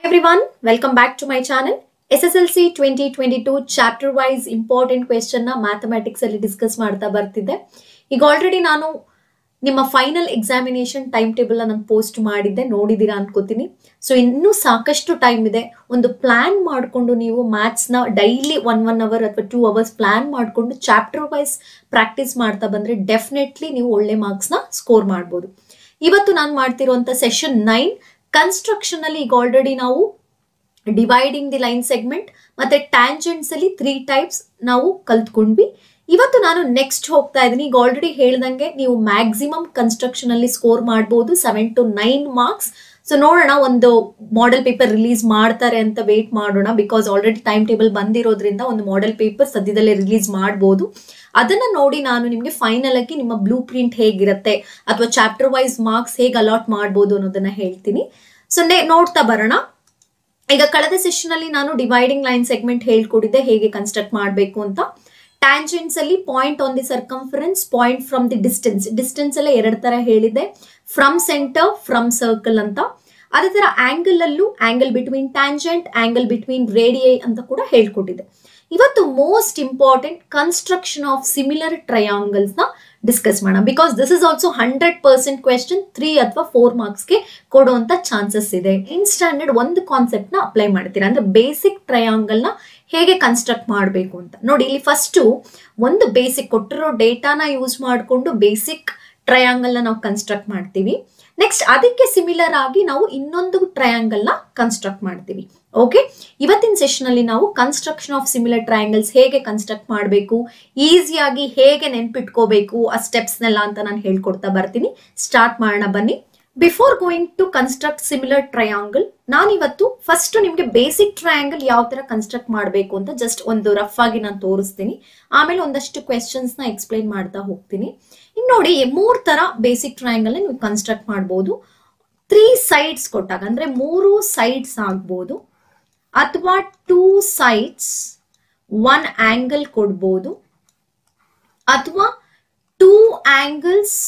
everyone, welcome back to my channel. SSLC 2022 chapter wise important question ನ mathematics ಅಲ್ಲಿ discuss ಮಾಡ್ತಾ ಬರ್ತಿದ್ದೆ ಈಗ ಆಲ್ರೆಡಿ ನಾನು ನಿಮ್ಮ ಫೈನಲ್ ಎಕ್ಸಾಮಿನೇಷನ್ ಟೈಮ್ ಟೇಬಲ್ ನಾನು ಪೋಸ್ಟ್ ಮಾಡಿದ್ದೆ ನೋಡಿದ್ದೀರಾ ಅನ್ಕೋತೀನಿ ಸೊ ಇನ್ನೂ ಸಾಕಷ್ಟು ಟೈಮ್ ಇದೆ ಒಂದು ಪ್ಲಾನ್ ಮಾಡಿಕೊಂಡು ನೀವು ಮ್ಯಾಥ್ಸ್ನ ಡೈಲಿ ಒನ್ ಒನ್ ಅವರ್ ಅಥವಾ ಟೂ ಅವರ್ಸ್ ಪ್ಲಾನ್ ಮಾಡಿಕೊಂಡು ಚಾಪ್ಟರ್ ವೈಸ್ ಪ್ರಾಕ್ಟೀಸ್ ಮಾಡ್ತಾ ಬಂದರೆ ಡೆಫಿನೆಟ್ಲಿ ನೀವು ಒಳ್ಳೆ ಮಾರ್ಕ್ಸ್ನ ಸ್ಕೋರ್ ಮಾಡ್ಬೋದು ಇವತ್ತು ನಾನು ಮಾಡ್ತಿರುವಂಥ ಸೆಷನ್ ನೈನ್ ಕನ್ಸ್ಟ್ರಕ್ಷನ್ ಅಲ್ಲಿ ಈಗ ಆಲ್ರೆಡಿ ನಾವು ಡಿವೈಡಿಂಗ್ ದಿ ಲೈನ್ ಸೆಗ್ಮೆಂಟ್ ಮತ್ತೆ ಟ್ಯಾಂಜೆಂಟ್ಸ್ ಅಲ್ಲಿ ತ್ರೀ ಟೈಪ್ಸ್ ನಾವು ಕಲ್ತ್ಕೊಂಡ್ವಿ ಇವತ್ತು ನಾನು ನೆಕ್ಸ್ಟ್ ಹೋಗ್ತಾ ಇದ್ದೀನಿ ಈಗ ಆಲ್ರೆಡಿ ಹೇಳ್ದಂಗೆ ನೀವು ಮ್ಯಾಕ್ಸಿಮಮ್ ಕನ್ಸ್ಟ್ರಕ್ಷನ್ ಅಲ್ಲಿ ಸ್ಕೋರ್ ಮಾಡ್ಬೋದು seven to nine marks so ನೋಡೋಣ ಒಂದು ಮಾಡೆಲ್ ಪೇಪರ್ ರಿಲೀಸ್ ಮಾಡ್ತಾರೆ ಅಂತ ವೇಟ್ ಮಾಡೋಣ ಬಿಕಾಸ್ ಆಲ್ರೆಡಿ ಟೈಮ್ ಟೇಬಲ್ ಬಂದಿರೋದ್ರಿಂದ ಒಂದು ಮಾಡೆಲ್ ಪೇಪರ್ ಸದ್ಯದಲ್ಲೇ ರಿಲೀಸ್ ಮಾಡ್ಬೋದು ಅದನ್ನ ನೋಡಿ ನಾನು ನಿಮಗೆ ಫೈನಲ್ ಆಗಿ ನಿಮ್ಮ ಬ್ಲೂ ಪ್ರಿಂಟ್ ಹೇಗಿರುತ್ತೆ ಅಥವಾ ಚಾಪ್ಟರ್ ವೈಸ್ ಮಾರ್ಕ್ಸ್ ಹೇಗೆ ಅಲಾಟ್ ಮಾಡ್ಬೋದು ಅನ್ನೋದನ್ನ ಹೇಳ್ತೀನಿ ಸೊ ನೋಡ್ತಾ ಬರೋಣ ಈಗ ಕಳೆದ ಸೆಷನ್ ಅಲ್ಲಿ ನಾನು ಡಿವೈಡಿಂಗ್ ಲೈನ್ ಸೆಗ್ಮೆಂಟ್ ಹೇಳ್ಕೊಟ್ಟಿದ್ದೆ ಹೇಗೆ ಕನ್ಸ್ಟ್ರಕ್ಟ್ ಮಾಡಬೇಕು ಅಂತ ಟ್ಯಾಂಜೆಂಟ್ಸ್ ಅಲ್ಲಿ point on the circumference point from the distance distance ಎಲ್ಲ ಎರಡು ತರ ಹೇಳಿದೆ ಫ್ರಮ್ ಸೆಂಟರ್ ಫ್ರಮ್ ಸರ್ಕಲ್ ಅಂತ ಅದೇ ತರ ಆಂಗಲ್ ಅಲ್ಲೂ angle between tangent angle between radii ಅಂತ ಕೂಡ ಹೇಳ್ಕೊಟ್ಟಿದೆ ಇವತ್ತು most important construction of similar triangles ನ ಡಿಸ್ಕಸ್ ಮಾಡೋಣ because this is also hundred percent question three ಅಥವಾ ಫೋರ್ ಮಾರ್ಕ್ಸ್ಗೆ ಕೊಡುವಂತ ಚಾನ್ಸಸ್ ಇದೆ ಇನ್ ಸ್ಟ್ಯಾಂಡರ್ಡ್ ಒಂದು ಕಾನ್ಸೆಪ್ಟ್ ನ ಅಪ್ಲೈ ಮಾಡ್ತೀರಾ ಅಂದ್ರೆ ಬೇಸಿಕ್ ಟ್ರಯಾಂಗಲ್ ನ ಹೇಗೆ ಕನ್ಸ್ಟ್ರಕ್ಟ್ ಮಾಡಬೇಕು ಅಂತ ನೋಡಿ ಇಲ್ಲಿ ಫಸ್ಟು ಒಂದು ಬೇಸಿಕ್ ಕೊಟ್ಟಿರೋ ಡೇಟಾನ ಯೂಸ್ ಮಾಡಿಕೊಂಡು ಬೇಸಿಕ್ ಟ್ರಯಾಂಗಲ್ ನ ನಾವು ಕನ್ಸ್ಟ್ರಕ್ಟ್ ಮಾಡ್ತೀವಿ ನೆಕ್ಸ್ಟ್ ಅದಕ್ಕೆ ಸಿಮಿಲರ್ ಆಗಿ ನಾವು ಇನ್ನೊಂದು ಟ್ರಯಾಂಗಲ್ ನ ಕನ್ಸ್ಟ್ರಕ್ಟ್ ಮಾಡ್ತೀವಿ ಓಕೆ ಇವತ್ತಿನ ಸೆಷನ್ ಅಲ್ಲಿ ನಾವು ಕನ್ಸ್ಟ್ರಕ್ಷನ್ ಆಫ್ ಸಿಮಿಲರ್ ಟ್ರಯಾಂಗಲ್ಸ್ ಹೇಗೆ ಕನ್ಸ್ಟ್ರಕ್ಟ್ ಮಾಡಬೇಕು ಈಸಿಯಾಗಿ ಹೇಗೆ ನೆನ್ಪಿಟ್ಕೋಬೇಕು ಆ ಸ್ಟೆಪ್ಸ್ನೆಲ್ಲ ಅಂತ ನಾನು ಹೇಳ್ಕೊಡ್ತಾ ಬರ್ತೀನಿ ಸ್ಟಾರ್ಟ್ ಮಾಡೋಣ ಬನ್ನಿ before going to construct similar triangle ನಾನಿವತ್ತು ಫಸ್ಟ್ ನಿಮಗೆ ಬೇಸಿಕ್ ಟ್ರಯಾಂಗಲ್ ಯಾವ ತರ ಕನ್ಸ್ಟ್ರಕ್ಟ್ ಮಾಡಬೇಕು ಅಂತ ಜಸ್ಟ್ ಒಂದು ರಫ್ ಆಗಿ ನಾನು ತೋರಿಸ್ತೀನಿ ಆಮೇಲೆ ಒಂದಷ್ಟು ಕ್ವೆಶನ್ಸ್ ನ ಎಕ್ಸ್ಪ್ಲೈನ್ ಮಾಡ್ತಾ ಹೋಗ್ತೀನಿ ಇನ್ನು ನೋಡಿ ಮೂರ್ ತರ ಬೇಸಿಕ್ ಟ್ರಯಾಂಗಲ್ ನೀವು ಕನ್ಸ್ಟ್ರಕ್ಟ್ ಮಾಡ್ಬೋದು ತ್ರೀ ಸೈಡ್ಸ್ ಕೊಟ್ಟಾಗ ಅಂದ್ರೆ ಮೂರು ಸೈಡ್ಸ್ ಆಗ್ಬೋದು ಅಥವಾ ಟೂ ಸೈಡ್ಸ್ ಒನ್ ಆಂಗಲ್ ಕೊಡ್ಬೋದು ಅಥವಾ two angles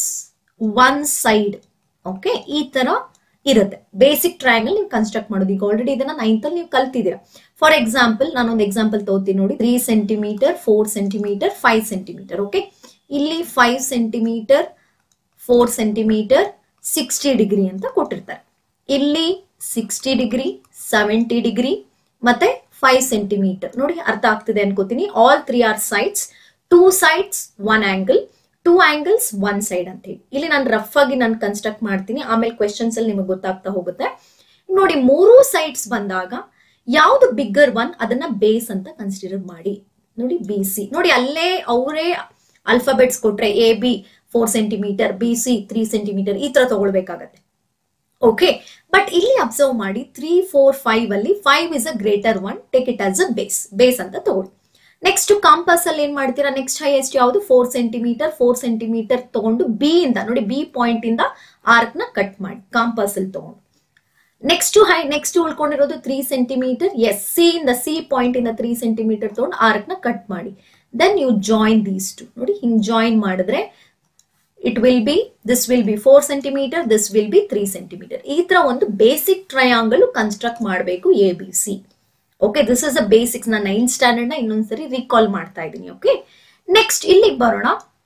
one side okay ಈ ತರ ಇರುತ್ತೆ ಬೇಸಿಕ್ ಟ್ರಯಾಂಗಲ್ ನೀವು ಕನ್ಸ್ಟ್ರಕ್ಟ್ ಮಾಡೋದು ಈಗ ಆಲ್ರೆಡಿ ಇದನ್ನ ನೈನ್ತ್ ಅಲ್ಲಿ ನೀವು ಕಲ್ತಿದ್ದೀರಾ ಫಾರ್ ಎಕ್ಸಾಂಪಲ್ ನಾನೊಂದು ಎಕ್ಸಾಂಪಲ್ ತಗೋತೀನಿ ನೋಡಿ three centimeter four centimeter five centimeter okay ಇಲ್ಲಿ five centimeter four centimeter sixty degree ಅಂತ ಕೊಟ್ಟಿರ್ತಾರೆ ಇಲ್ಲಿ ಸಿಕ್ಸ್ಟಿ ಡಿಗ್ರಿ ಸೆವೆಂಟಿ ಡಿಗ್ರಿ ಮತ್ತೆ ಫೈವ್ ಸೆಂಟಿಮೀಟರ್ ನೋಡಿ ಅರ್ಥ ಆಗ್ತಿದೆ ಅನ್ಕೋತೀನಿ all three are sides two sides one angle two angles one side ಅಂತ ಹೇಳಿ ಇಲ್ಲಿ ನಾನು ರಫ್ ಆಗಿ ನಾನು ಕನ್ಸ್ಟ್ರಕ್ಟ್ ಮಾಡ್ತೀನಿ ಆಮೇಲೆ ಕ್ವೆಶನ್ಸ್ ಅಲ್ಲಿ ನಿಮಗೆ ಗೊತ್ತಾಗ್ತಾ ಹೋಗುತ್ತೆ ನೋಡಿ ಮೂರು ಸೈಡ್ಸ್ ಬಂದಾಗ ಯಾವ್ದು ಬಿಗ್ಗರ್ ಒನ್ ಅದನ್ನ ಬೇಸ್ ಅಂತ ಕನ್ಸಿಡರ್ ಮಾಡಿ ನೋಡಿ ಬಿ ಸಿ ನೋಡಿ ಅಲ್ಲೇ ಅವರೇ ಅಲ್ಫಾಬೆಟ್ಸ್ ಕೊಟ್ರೆ A B four centimeter B C three centimeter ಈ ತರ ತಗೊಳ್ಬೇಕಾಗತ್ತೆ ಓಕೆ ಬಟ್ ಇಲ್ಲಿ ಅಬ್ಸರ್ವ್ ಮಾಡಿ ತ್ರೀ ಫೋರ್ ಫೈವ್ ಅಲ್ಲಿ five is a greater one take it as a base base ಅಂತ ತಗೊಳ್ಳಿ ನೆಕ್ಸ್ಟ್ ಕಾಂಪಸ್ ಅಲ್ಲಿ ಏನ್ ಮಾಡ್ತೀರಾ ನೆಕ್ಸ್ಟ್ ಹೈಯೆಸ್ಟ್ ಯಾವುದು ಫೋರ್ ಸೆಂಟಿಮೀಟರ್ ಫೋರ್ ಸೆಂಟಿಮೀಟರ್ ತಗೊಂಡು ಬಿ ಇಂದ ನೋಡಿ ಬಿ ಪಾಯಿಂಟ್ ಇಂದ ಆರ್ಕ್ ನ ಕಟ್ ಮಾಡಿ ಕಾಂಪಸ್ ಅಲ್ಲಿ ತಗೊಂಡು ನೆಕ್ಸ್ಟ್ ಹೈ ನೆಕ್ಸ್ಟ್ ಉಳ್ಕೊಂಡಿರೋದು ತ್ರೀ ಸೆಂಟಿಮೀಟರ್ ಎಸ್ ಸಿ ಇಂದ ಸಿ ಪಾಯಿಂಟ್ ಇಂದ ತ್ರೀ ಸೆಂಟಿಮೀಟರ್ ತಗೊಂಡು ಆರ್ಕ್ ನ ಕಟ್ ಮಾಡಿ then you join these two ನೋಡಿ ಹಿಂಗ್ ಜಾಯಿನ್ ಮಾಡಿದ್ರೆ it will be this will be four centimeter this will be three centimeter ಈ ತರ ಒಂದು ಬೇಸಿಕ್ ಟ್ರಯಾಂಗಲ್ ಕನ್ಸ್ಟ್ರಕ್ಟ್ ಮಾಡಬೇಕು A B C okay this is a basics ನಾನು nine standard ನ ಇನ್ನೊಂದ್ಸರಿ ರೀಕಾಲ್ ಮಾಡ್ತಾ ಇದ್ದೀನಿ ಓಕೆ ನೆಕ್ಸ್ಟ್ ಇಲ್ಲಿಗೆ ಬರೋಣ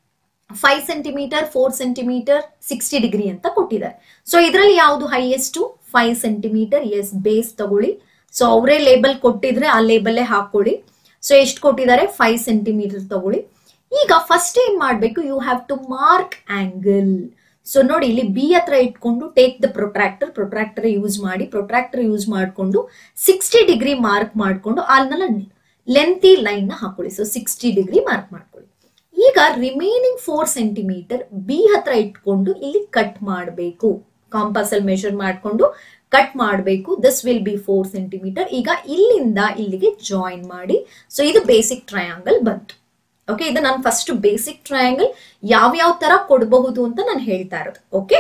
five centimeter four centimeter sixty degree ಅಂತ ಕೊಟ್ಟಿದ್ದಾರೆ ಸೊ ಇದರಲ್ಲಿ ಯಾವುದು highest five centimeter as base ತಗೊಳ್ಳಿ ಸೊ ಅವರೇ ಲೇಬಲ್ ಕೊಟ್ಟಿದ್ರೆ ಆ ಲೇಬಲ್ಲೇ ಹಾಕೊಳ್ಳಿ ಸೊ ಎಷ್ಟು ಕೊಟ್ಟಿದ್ದಾರೆ ಫೈವ್ ಸೆಂಟಿಮೀಟರ್ ತಗೊಳ್ಳಿ ಈಗ ಫಸ್ಟ್ ಏನ್ ಮಾಡ್ಬೇಕು you have to mark angle so ನೋಡಿ ಇಲ್ಲಿ ಬಿ ಹತ್ರ ಇಟ್ಕೊಂಡು take the protractor protractor use ಮಾಡಿ ಪ್ರೊಟ್ರಾಕ್ಟರ್ ಯೂಸ್ ಮಾಡಿಕೊಂಡು ಸಿಕ್ಸ್ಟಿ ಡಿಗ್ರಿ ಮಾರ್ಕ್ ಮಾಡಿಕೊಂಡು ಅಲ್ಲೆಲ್ಲ ಲೆಂತಿ ಲೈನ್ ನ ಹಾಕೊಳ್ಳಿ ಸೊ ಸಿಕ್ಸ್ಟಿ ಡಿಗ್ರಿ ಮಾರ್ಕ್ ಮಾಡ್ಕೊಳ್ಳಿ ಈಗ ರಿಮೈನಿಂಗ್ ಫೋರ್ ಸೆಂಟಿಮೀಟರ್ ಬಿ ಹತ್ರ ಇಟ್ಕೊಂಡು ಇಲ್ಲಿ ಕಟ್ ಮಾಡಬೇಕು ಕಾಂಪಾಸ್ ಅಲ್ಲಿ ಮೆಷರ್ ಮಾಡಿಕೊಂಡು ಕಟ್ ಮಾಡಬೇಕು this will be four centimeter ಈಗ ಇಲ್ಲಿಂದ ಇಲ್ಲಿಗೆ ಜಾಯಿನ್ ಮಾಡಿ ಸೊ ಇದು ಬೇಸಿಕ್ ಟ್ರಯಾಂಗಲ್ ಬಂತು ಓಕೆ ಇದು ನಾನು ಫಸ್ಟ್ ಬೇಸಿಕ್ ಟ್ರಯಾಂಗಲ್ ಯಾವ್ಯಾವ ತರ ಕೊಡಬಹುದು ಅಂತ ನಾನು ಹೇಳ್ತಾ ಇರೋದು ಓಕೆ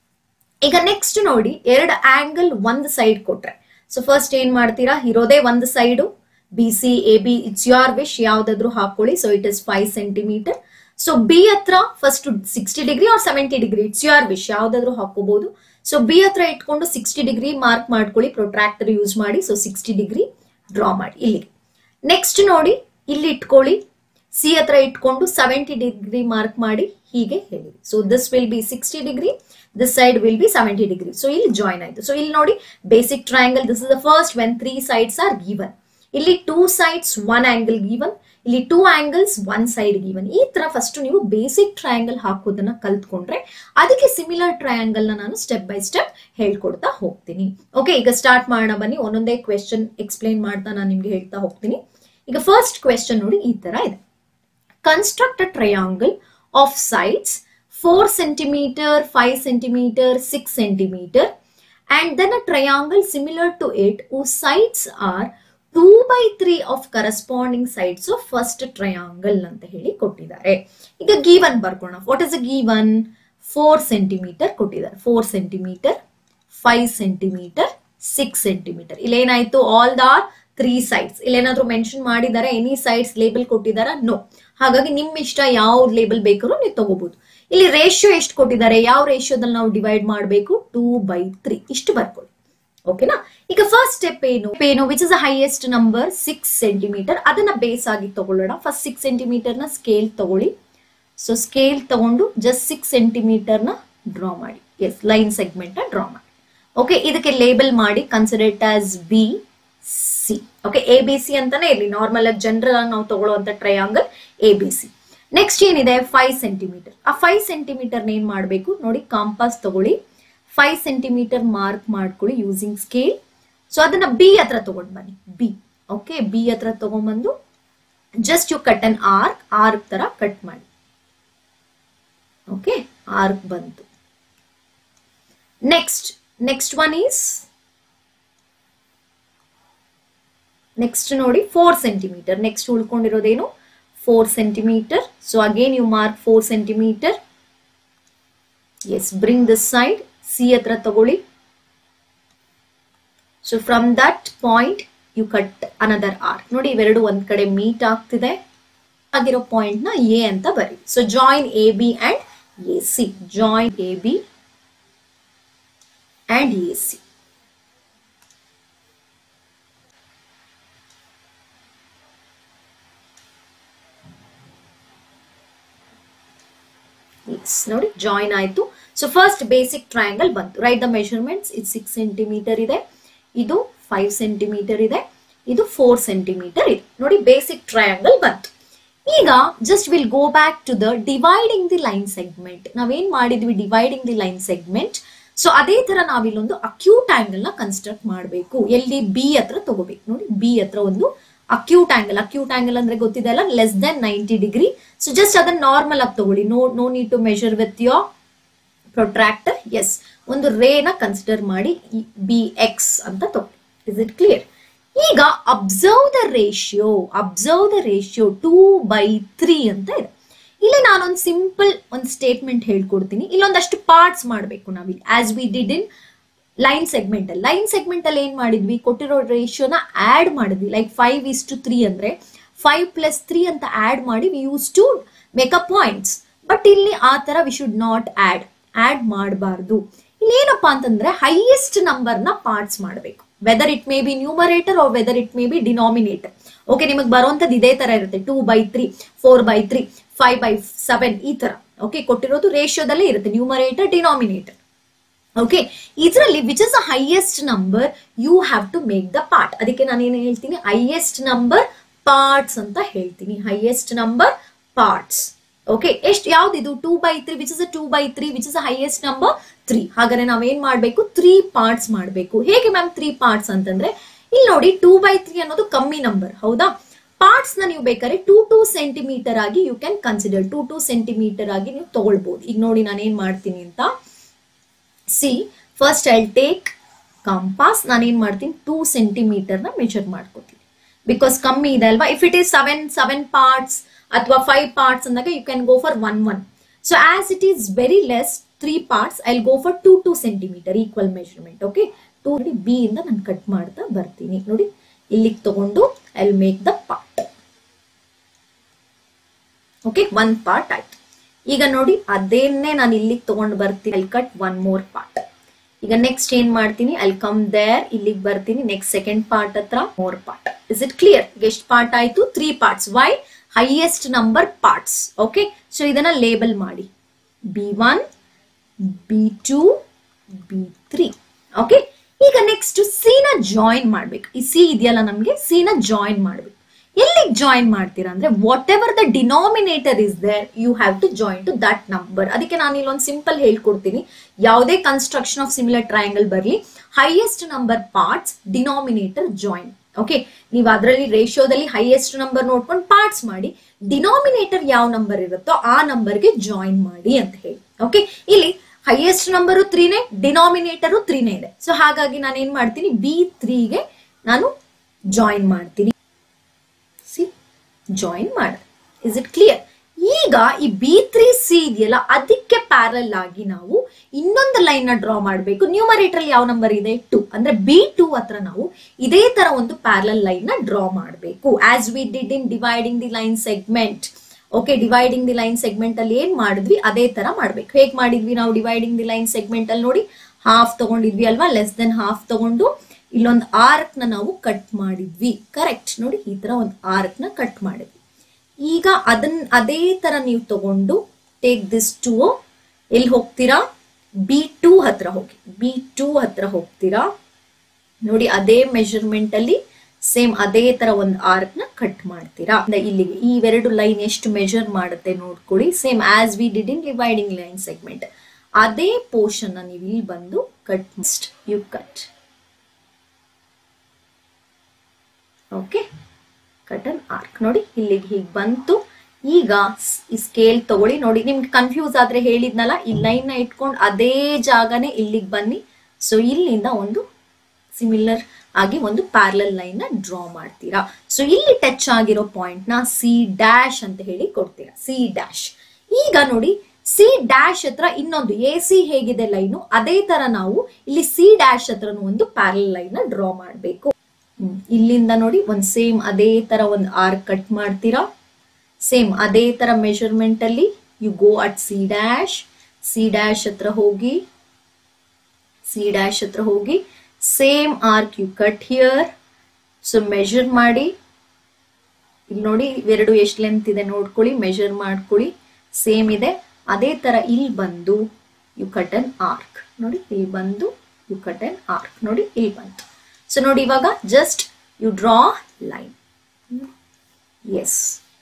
ಈಗ ನೆಕ್ಸ್ಟ್ ನೋಡಿ ಎರಡು ಆಂಗಲ್ ಒಂದು ಸೈಡ್ ಕೊಟ್ರೆ ಸೊ ಫಸ್ಟ್ ಏನ್ ಮಾಡ್ತೀರಾ ಇರೋದೇ ಒಂದು side B C A B it's your wish ಯಾವ್ದಾದ್ರು ಹಾಕೊಳ್ಳಿ so it is five centimetre so B ಹತ್ರ first sixty degree or seventy degree it's your wish ಯಾವ್ದಾದ್ರು ಹಾಕೋಬಹುದು ಸೊ ಬಿ ಹತ್ರ ಇಟ್ಕೊಂಡು ಸಿಕ್ಸ್ಟಿ ಡಿಗ್ರಿ ಮಾರ್ಕ್ ಮಾಡ್ಕೊಳ್ಳಿ ಪ್ರೊಟ್ರಾಕ್ಟರ್ ಯೂಸ್ ಮಾಡಿ so sixty degree draw ಮಾಡಿ ಇಲ್ಲಿಗೆ ನೆಕ್ಸ್ಟ್ ನೋಡಿ ಇಲ್ಲಿ ಇಟ್ಕೊಳ್ಳಿ ಸಿ ಹತ್ರ ಇಟ್ಕೊಂಡು ಸೆವೆಂಟಿ ಡಿಗ್ರಿ ಮಾರ್ಕ್ ಮಾಡಿ ಹೀಗೆ ಹೇಳಿ so this will be sixty degree this side will be seventy degree so ಇಲ್ಲಿ ಜಾಯಿನ್ ಆಯ್ತು ಸೊ ಇಲ್ಲಿ ನೋಡಿ basic triangle this is the first when three sides are given ಇಲ್ಲಿ two sides one angle given ಇಲ್ಲಿ two angles one side given ಈ ತರ first ನೀವು basic triangle ಹಾಕೋದನ್ನ ಕಲ್ತ್ಕೊಂಡ್ರೆ ಅದಕ್ಕೆ ಸಿಮಿಲರ್ ಟ್ರಯಾಂಗಲ್ ನ ನಾನು ಸ್ಟೆಪ್ ಬೈ ಸ್ಟೆಪ್ ಹೇಳ್ಕೊಡ್ತಾ ಹೋಗ್ತೀನಿ ಓಕೆ ಈಗ ಸ್ಟಾರ್ಟ್ ಮಾಡೋಣ ಬನ್ನಿ ಒಂದೊಂದೇ ಕ್ವೆಶನ್ ಎಕ್ಸ್ಪ್ಲೈನ್ ಮಾಡ್ತಾ ನಾನು ನಿಮ್ಗೆ ಹೇಳ್ತಾ ಹೋಗ್ತೀನಿ ಈಗ ಫಸ್ಟ್ ಕ್ವೆಶನ್ ನೋಡಿ ಈ ತರ ಇದೆ construct a triangle of sides 4 centimeter, 5 centimeter, 6 centimeter, and then a triangle similar to it whose sides are 2 by 3 of corresponding sides of first triangle ಅಂತ ಹೇಳಿ ಕೊಟ್ಟಿದ್ದಾರೆ ಈಗ ಗೀವನ್ ಬರ್ಕೋಣ what is a given four centimeter ಕೊಟ್ಟಿದ್ದಾರೆ four centimeter five centimeter six centimeter ಇಲ್ಲೇನಾಯ್ತು all the three sides ಇಲ್ಲೇನಾದ್ರೂ mention ಮಾಡಿದಾರೆ any sides label ಕೊಟ್ಟಿದಾರ ನೋ ಹಾಗಾಗಿ ನಿಮ್ ಇಷ್ಟ ಯಾವ ಲೇಬಲ್ ಬೇಕಾದ್ರೂ ನೀವು ತಗೋಬಹುದು ಇಲ್ಲಿ ರೇಷಿಯೋ ಎಷ್ಟು ಕೊಟ್ಟಿದ್ದಾರೆ ಯಾವ ರೇಷಿಯೋದಲ್ಲಿ ನಾವು ಡಿವೈಡ್ ಮಾಡಬೇಕು ಟೂ ಬೈ ತ್ರೀ ಇಷ್ಟು ಬರ್ಕೊಳ್ಳಿ ಓಕೆನಾ ಈಗ ಫಸ್ಟ್ ಸ್ಟೆಪ್ ಏನು ಏನು which is highest number six centimeter ಅದನ್ನ ಬೇಸ್ ಆಗಿ ತಗೊಳ್ಳೋಣ ಫಸ್ಟ್ ಸಿಕ್ಸ್ ಸೆಂಟಿಮೀಟರ್ ನ ಸ್ಕೇಲ್ ತಗೊಳ್ಳಿ ಸೊ ಸ್ಕೇಲ್ ತಗೊಂಡು ಜಸ್ಟ್ ಸಿಕ್ಸ್ ಸೆಂಟಿಮೀಟರ್ ನ ಡ್ರಾ ಮಾಡಿ ಎಸ್ ಲೈನ್ ಸೆಗ್ಮೆಂಟ್ ಡ್ರಾ ಮಾಡಿ ಓಕೆ ಇದಕ್ಕೆ ಲೇಬಲ್ ಮಾಡಿ considered as B C okay A B C ಅಂತಾನೆ ಇರಲಿ ನಾರ್ಮಲ್ ಆಗಿ ಜನರಲ್ ಆಗಿ ನಾವು ತಗೊಳ್ಳುವಂತ triangle A B C next ಏನಿದೆ ಫೈವ್ ಸೆಂಟಿಮೀಟರ್ ಆ ಫೈವ್ ಸೆಂಟಿಮೀಟರ್ ಏನ್ ಮಾಡಬೇಕು ನೋಡಿ ಕಾಂಪಾಸ್ ತಗೊಳ್ಳಿ ಫೈವ್ ಸೆಂಟಿಮೀಟರ್ ಮಾರ್ಕ್ ಮಾಡ್ಕೊಳ್ಳಿ ಯೂಸಿಂಗ್ ಸ್ಕೇಲ್ ಸೊ ಅದನ್ನ ಬಿ ಹತ್ರ ತಗೊಂಡ್ ಬನ್ನಿ ಬಿ ಓಕೆ ಬಿ ಹತ್ರ ತಗೊಂಡ್ಬಂದು just you cut an arc arc ತರ ಕಟ್ ಮಾಡಿ ಓಕೆ ಆರ್ಕ್ ಬಂತು next next one is next ನೋಡಿ ಫೋರ್ ಸೆಂಟಿಮೀಟರ್ ನೆಕ್ಸ್ಟ್ ಉಳ್ಕೊಂಡಿರೋದೇನು four centimeter so again you mark four centimeter as bring this side C ಹತ್ರ ತಗೊಳ್ಳಿ so from that point you cut another arc ನೋಡಿ ಇವೆರಡು ಒಂದ್ ಕಡೆ meet ಆಗ್ತಿದೆ ಆಗಿರೋ ಪಾಯಿಂಟ್ ನ ಎ ಅಂತ ಬರಿ so join A B and A C join A B and A C as ನೋಡಿ ಜಾಯಿನ್ ಆಯ್ತು ಸೊ ಫಸ್ಟ್ ಬೇಸಿಕ್ ಟ್ರಯಾಂಗಲ್ ಬಂತು ರೈಟ್ ದ ಮೆಷರ್ಮೆಂಟ್ಸ್ ಇದು ಸಿಕ್ಸ್ ಸೆಂಟಿಮೀಟರ್ ಇದೆ ಇದು ಫೈವ್ ಸೆಂಟಿಮೀಟರ್ ಇದೆ ಇದು ಫೋರ್ ಸೆಂಟಿಮೀಟರ್ ಇದೆ ನೋಡಿ ಬೇಸಿಕ್ ಟ್ರಯಾಂಗಲ್ ಬಂತು ಈಗ just will go back to the dividing the line segment ನಾವೇನ್ ಮಾಡಿದ್ವಿ dividing the line segment so ಅದೇ ತರ ನಾವಿಲ್ಲೊಂದು ಅಕ್ಯೂಟ್ ಆಂಗಲ್ ನ ಕನ್ಸ್ಟ್ರಕ್ಟ್ ಮಾಡಬೇಕು ಎಲ್ಲಿ ಬಿ ಹತ್ರ ತಗೋಬೇಕು ನೋಡಿ ಬಿ ಹತ್ರ ಒಂದು ಅಕ್ಯೂಟ್ ಆಂಗಲ್ ಅಕ್ಯೂಟ್ ಆಂಗಲ್ ಅಂದ್ರೆ ಗೊತ್ತಿದೆ ಅಲ್ಲ less than ninety degree so just ಅದನ್ನ ನಾರ್ಮಲ್ ಆಗಿ ತಗೊಳ್ಳಿ no no need to measure with your protractor as ಒಂದು ರೇನ ಕನ್ಸಿಡರ್ ಮಾಡಿ ಬಿ ಎಕ್ಸ್ ಅಂತ ತಗೊಳ್ಳಿ ಇಸ್ ಇಟ್ ಕ್ಲಿಯರ್ ಈಗ observe the ratio observe the ratio two by three ಅಂತ ಇದೆ ಇಲ್ಲಿ ನಾನೊಂದು ಸಿಂಪಲ್ ಒಂದು ಸ್ಟೇಟ್ಮೆಂಟ್ ಹೇಳ್ಕೊಡ್ತೀನಿ ಇಲ್ಲೊಂದಷ್ಟು ಪಾರ್ಟ್ಸ್ ಮಾಡಬೇಕು ನಾವಿಲ್ಲಿ as we did in line segment ಅಲ್ಲಿ ಲೈನ್ ಸೆಗ್ಮೆಂಟ್ ಅಲ್ಲಿ ಏನ್ ಮಾಡಿದ್ವಿ ಕೊಟ್ಟಿರೋ ರೇಷಿಯೋನ ಆಡ್ ಮಾಡಿದ್ವಿ like five is to three ಅಂದ್ರೆ ಫೈವ್ ಪ್ಲಸ್ ತ್ರೀ ಅಂತ ಆಡ್ ಮಾಡಿ we use to make a points but ಇಲ್ಲಿ ಆ ತರ we should not add add ಮಾಡಬಾರ್ದು ಇಲ್ಲಿ ಏನಪ್ಪಾ ಅಂತಂದ್ರೆ ಹೈಯೆಸ್ಟ್ ನಂಬರ್ ನ ಪಾರ್ಟ್ಸ್ ಮಾಡಬೇಕು whether it may be numerator or whether it may be denominator okay ನಿಮಗೆ ಬರುವಂತದ್ದು ಇದೇ ತರ ಇರುತ್ತೆ two by three four by three five by seven ಈ ತರ ಓಕೆ ಕೊಟ್ಟಿರೋದು ರೇಷಿಯೋದಲ್ಲೇ ಇರುತ್ತೆ ನ್ಯೂಮರೇಟರ್ ಡಿನಾಮಿನೇಟರ್ ಓಕೆ ಇದರಲ್ಲಿ which is a highest number you have to make the part ಅದಕ್ಕೆ ನಾನು ಏನು ಹೇಳ್ತೀನಿ ಹೈಯೆಸ್ಟ್ ನಂಬರ್ ಪಾರ್ಟ್ಸ್ ಅಂತ ಹೇಳ್ತೀನಿ ಹೈಯೆಸ್ಟ್ ನಂಬರ್ ಪಾರ್ಟ್ಸ್ ಓಕೆ ಎಷ್ಟು ಯಾವ್ದಿದು two by three which is a two by three which is a highest number three ಹಾಗಾದ್ರೆ ನಾವೇನ್ ಮಾಡ್ಬೇಕು ತ್ರೀ ಪಾರ್ಟ್ಸ್ ಮಾಡಬೇಕು ಹೇಗೆ ಮ್ಯಾಮ್ ತ್ರೀ ಪಾರ್ಟ್ಸ್ ಅಂತಂದ್ರೆ ಇಲ್ಲಿ ನೋಡಿ ಟೂ ಬೈ ತ್ರೀ ಅನ್ನೋದು ಕಮ್ಮಿ ನಂಬರ್ ಹೌದಾ ಪಾರ್ಟ್ಸ್ ನ ನೀವು ಬೇಕಾದ್ರೆ ಟೂ ಟೂ ಸೆಂಟಿಮೀಟರ್ ಆಗಿ you can consider two two centimeter ಆಗಿ ನೀವು ತಗೊಳ್ಬಹುದು ಈಗ ನೋಡಿ ನಾನು ಏನ್ ಮಾಡ್ತೀನಿ ಅಂತ see first I take compass ನಾನೇನ್ ಮಾಡ್ತೀನಿ ಟೂ ಸೆಂಟಿಮೀಟರ್ ನ ಮೆಜರ್ ಮಾಡ್ಕೋತೀನಿ ಬಿಕಾಸ್ ಕಮ್ಮಿ ಇದೆ ಅಲ್ವಾ if it is seven seven parts ಅಥವಾ ಫೈವ್ ಪಾರ್ಟ್ಸ್ ಅಂದಾಗ you can go for one one so as it is very less three parts I go for two two centimetre equal measurement okay two ನೋಡಿ B ಇಂದ ನಾನು cut ಮಾಡ್ತಾ ಬರ್ತೀನಿ ನೋಡಿ ಇಲ್ಲಿಗೆ ತಗೊಂಡು I make the part okay one part ಆಯ್ತು ಈಗ ನೋಡಿ ಅದೇನೆ ನಾನು ಇಲ್ಲಿಗೆ ತಗೊಂಡು ಬರ್ತೀನಿ I cut one more part ಈಗ ನೆಕ್ಸ್ಟ್ ಏನ್ ಮಾಡ್ತೀನಿ ಐ ಕಮ್ ದೇರ್ ಇಲ್ಲಿಗೆ ಬರ್ತೀನಿ ನೆಕ್ಸ್ಟ್ ಸೆಕೆಂಡ್ ಪಾರ್ಟ್ ಹತ್ರ more part is it clear ಎಷ್ಟು ಪಾರ್ಟ್ ಆಯ್ತು three parts why highest number parts okay so ಇದನ್ನ ಲೇಬಲ್ ಮಾಡಿ B one B two B three okay ಈಗ ನೆಕ್ಸ್ಟ್ ಸಿ ನ ಜಾಯಿನ್ ಮಾಡ್ಬೇಕು ಈ ಸಿ ಇದೆಯಲ್ಲ ನಮ್ಗೆ ಸಿ ನ ಜಾಯಿನ್ ಮಾಡ್ಬೇಕು ಎಲ್ಲಿಗೆ ಜಾಯಿನ್ ಮಾಡ್ತೀರಾ ಅಂದ್ರೆ whatever the denominator is there you have to join to that number ಅದಕ್ಕೆ ನಾನು ಇಲ್ಲೊಂದು ಸಿಂಪಲ್ ಹೇಳ್ಕೊಡ್ತೀನಿ ಯಾವುದೇ ಕನ್ಸ್ಟ್ರಕ್ಷನ್ ಆಫ್ ಸಿಮಿಲರ್ ಟ್ರಯಾಂಗಲ್ ಬರಲಿ highest number parts denominator join okay ನೀವು ಅದರಲ್ಲಿ ರೇಷಿಯೋದಲ್ಲಿ ಹೈಯೆಸ್ಟ್ ನಂಬರ್ ನೋಡ್ಕೊಂಡು ಪಾರ್ಟ್ಸ್ ಮಾಡಿ ಡಿನಾಮಿನೇಟರ್ ಯಾವ ನಂಬರ್ ಇರುತ್ತೋ ಆ ನಂಬರ್ಗೆ ಜಾಯಿನ್ ಮಾಡಿ ಅಂತ ಹೇಳಿ ಓಕೆ ಇಲ್ಲಿ ಹೈಯೆಸ್ಟ್ ನಂಬರು ತ್ರೀನೇ ಡಿನಾಮಿನೇಟರು ತ್ರೀನೇ ಇದೆ ಸೊ ಹಾಗಾಗಿ ನಾನು ಏನ್ ಮಾಡ್ತೀನಿ ಬಿ ತ್ರೀಗೆ ನಾನು ಜಾಯಿನ್ ಮಾಡ್ತೀನಿ ಸಿ ಜಾಯಿನ್ ಮಾಡ ಇಸ್ ಇಟ್ ಕ್ಲಿಯರ್ ಈಗ ಈ ಬಿ ತ್ರೀ ಸಿ ಇದೆಯಲ್ಲ ಅದಕ್ಕೆ ಪ್ಯಾರಲ್ ಆಗಿ ನಾವು ಇನ್ನೊಂದು ಲೈನ್ ನ ಡ್ರಾ ಮಾಡಬೇಕು ನ್ಯೂಮರೇಟರ್ ಯಾವ ನಂಬರ್ ಇದೆ ಟು ಅಂದ್ರೆ ಬಿ ಟು ಹತ್ರ ನಾವು ಇದೇ ತರ ಒಂದು ಪ್ಯಾರಲ್ ಲೈನ್ ನ ಡ್ರಾ ಮಾಡಬೇಕು as we did in dividing the line segment okay dividing the line segment ಅಲ್ಲಿ ಏನ್ ಮಾಡಿದ್ವಿ ಅದೇ ತರ ಮಾಡ್ಬೇಕು ಹೇಗ್ ಮಾಡಿದ್ವಿ ನಾವು ಡಿವೈಡಿಂಗ್ ದಿ ಲೈನ್ ಸೆಗ್ಮೆಂಟ್ ಅಲ್ಲಿ ನೋಡಿ ಹಾಫ್ ತಗೊಂಡಿದ್ವಿ ಅಲ್ವಾ ಲೆಸ್ ದೆನ್ ಹಾಫ್ ತಗೊಂಡು ಇಲ್ಲೊಂದು ಆರ್ಕ್ ನ ನಾವು ಕಟ್ ಮಾಡಿದ್ವಿ ಕರೆಕ್ಟ್ ನೋಡಿ ಈ ತರ ಒಂದು ಆರ್ಕ್ ನ ಕಟ್ ಮಾಡಿದ್ವಿ ಈಗ ಅದನ್ನ ಅದೇ ತರ ನೀವು ತಗೊಂಡು ಟೇಕ್ ದಿಸ್ ಟು ಎಲ್ಲಿ ಹೋಗ್ತೀರಾ ಬಿ ಟೂ ಹತ್ರ ಹೋಗಿ ಬಿ ಟೂ ಹತ್ರ ಹೋಗ್ತೀರಾ ನೋಡಿ ಅದೇ ಮೆಜರ್ಮೆಂಟ್ ಅಲ್ಲಿ ಸೇಮ್ ಅದೇ ತರ ಒಂದು ಆರ್ಕ್ ನ ಕಟ್ ಮಾಡ್ತೀರಾ ಅಂದ್ರೆ ಇಲ್ಲಿಗೆ ಈ ಎರಡು ಲೈನ್ ಎಷ್ಟು ಮೆಜರ್ ಮಾಡುತ್ತೆ ನೋಡ್ಕೊಳ್ಳಿ same as we did in dividing line segment ಅದೇ ಪೋರ್ಷನ್ ನೀವು ಇಲ್ಲಿ ಬಂದು cut you cut okay cut an arc ನೋಡಿ ಇಲ್ಲಿಗೆ ಹೀಗೆ ಬಂತು ಈಗ ಸ್- ಈ ಸ್ಕೇಲ್ ತಗೊಳ್ಳಿ ನೋಡಿ ನಿಮ್ಗೆ ಕನ್ಫ್ಯೂಸ್ ಆದ್ರೆ ಹೇಳಿದ್ನಲ್ಲ ಈ ಲೈನ್ ನ ಇಟ್ಕೊಂಡು ಅದೇ ಜಾಗನೇ ಇಲ್ಲಿಗೆ ಬನ್ನಿ ಸೊ ಇಲ್ಲಿಂದ ಒಂದು ಸಿಮಿಲರ್ ಆಗಿ ಒಂದು ಪ್ಯಾರಲಲ್ ಲೈನ್ ನ ಡ್ರಾ ಮಾಡ್ತೀರಾ ಸೊ ಇಲ್ಲಿ ಟಚ್ ಆಗಿರೋ ಪಾಯಿಂಟ್ ನ ಸಿ ಡ್ಯಾಶ್ ಅಂತ ಹೇಳಿ ಕೊಡ್ತೀರಾ ಸಿ ಡ್ಯಾಶ್ ಈಗ ನೋಡಿ ಸಿ ಡ್ಯಾಶ್ ಹತ್ರ ಇನ್ನೊಂದು ಎ ಸಿ ಹೇಗಿದೆ ಲೈನು ಅದೇ ತರ ನಾವು ಇಲ್ಲಿ ಸಿ ಡ್ಯಾಶ್ ಹತ್ರನೂ ಒಂದು ಪ್ಯಾರಲ್ ಲೈನ್ ನ ಡ್ರಾ ಮಾಡಬೇಕು ಇಲ್ಲಿಂದ ನೋಡಿ ಒಂದ್ ಸೇಮ್ ಅದೇ ತರ ಒಂದು ಆರ್ಕ್ ಕಟ್ ಮಾಡ್ತೀರಾ ಸೇಮ್ ಅದೇ ತರ ಮೆಜರ್ಮೆಂಟ್ ಅಲ್ಲಿ you go at C dash C dash ಹತ್ರ ಹೋಗಿ ಸಿ ಡ್ಯಾಶ್ ಹತ್ರ ಹೋಗಿ same arc you cut here so measure ಮಾಡಿ ಇಲ್ಲಿ ನೋಡಿ ಇವೆರಡು ಎಷ್ಟು ಲೆಂತ್ ಇದೆ ನೋಡ್ಕೊಳ್ಳಿ ಮೆಜರ್ ಮಾಡ್ಕೊಳ್ಳಿ ಸೇಮ್ ಇದೆ ಅದೇ ತರ ಇಲ್ಲಿ ಬಂದು ಯು ಕಟ್ ಅನ್ ಆರ್ಕ್ ನೋಡಿ ಇಲ್ಲಿ ಬಂದು ಯು ಕಟ್ ಅನ್ ಆರ್ಕ್ ನೋಡಿ ಇಲ್ಲಿ ಬಂತು ಸೊ ನೋಡಿ ಇವಾಗ just you draw line yes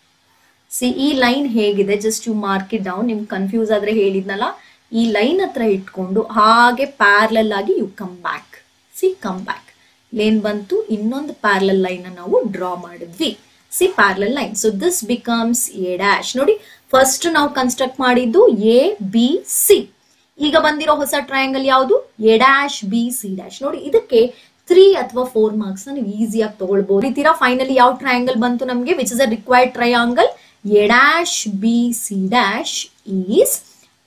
C ಈ ಲೈನ್ ಹೇಗಿದೆ just you mark it down ನಿಮ್ಗೆ ಕನ್ಫ್ಯೂಸ್ ಆದ್ರೆ ಹೇಳಿದ್ನಲ್ಲ ಈ ಲೈನ್ ಹತ್ರ ಇಟ್ಕೊಂಡು ಹಾಗೆ ಪ್ಯಾರ್ಲಲ್ ಆಗಿ you come back C come back ಏನ್ ಬಂತು ಇನ್ನೊಂದು ಪ್ಯಾರ್ಲಲ್ ಲೈನ್ ನಾವು ಡ್ರಾ ಮಾಡಿದ್ವಿ C parallel line so this becomes A dash ನೋಡಿ ಫಸ್ಟ್ ನಾವು ಕನ್ಸ್ಟ್ರಕ್ಟ್ ಮಾಡಿದ್ದು ಎ ಬಿ ಸಿ ಈಗ ಬಂದಿರೋ ಹೊಸ ಟ್ರಯಾಂಗಲ್ ಯಾವುದು A dash B C dash ನೋಡಿ ಇದಕ್ಕೆ ತ್ರೀ ಅಥವಾ ಫೋರ್ ಮಾರ್ಕ್ಸ್ ನೀವು ಈಸಿಯಾಗಿ ತಗೊಳ್ಬಹುದು ರೀತಿರ ಫೈನಲಿ ಯಾವ ಟ್ರಯಾಂಗಲ್ ಬಂತು ನಮಗೆ which is a required triangle A dash B C dash is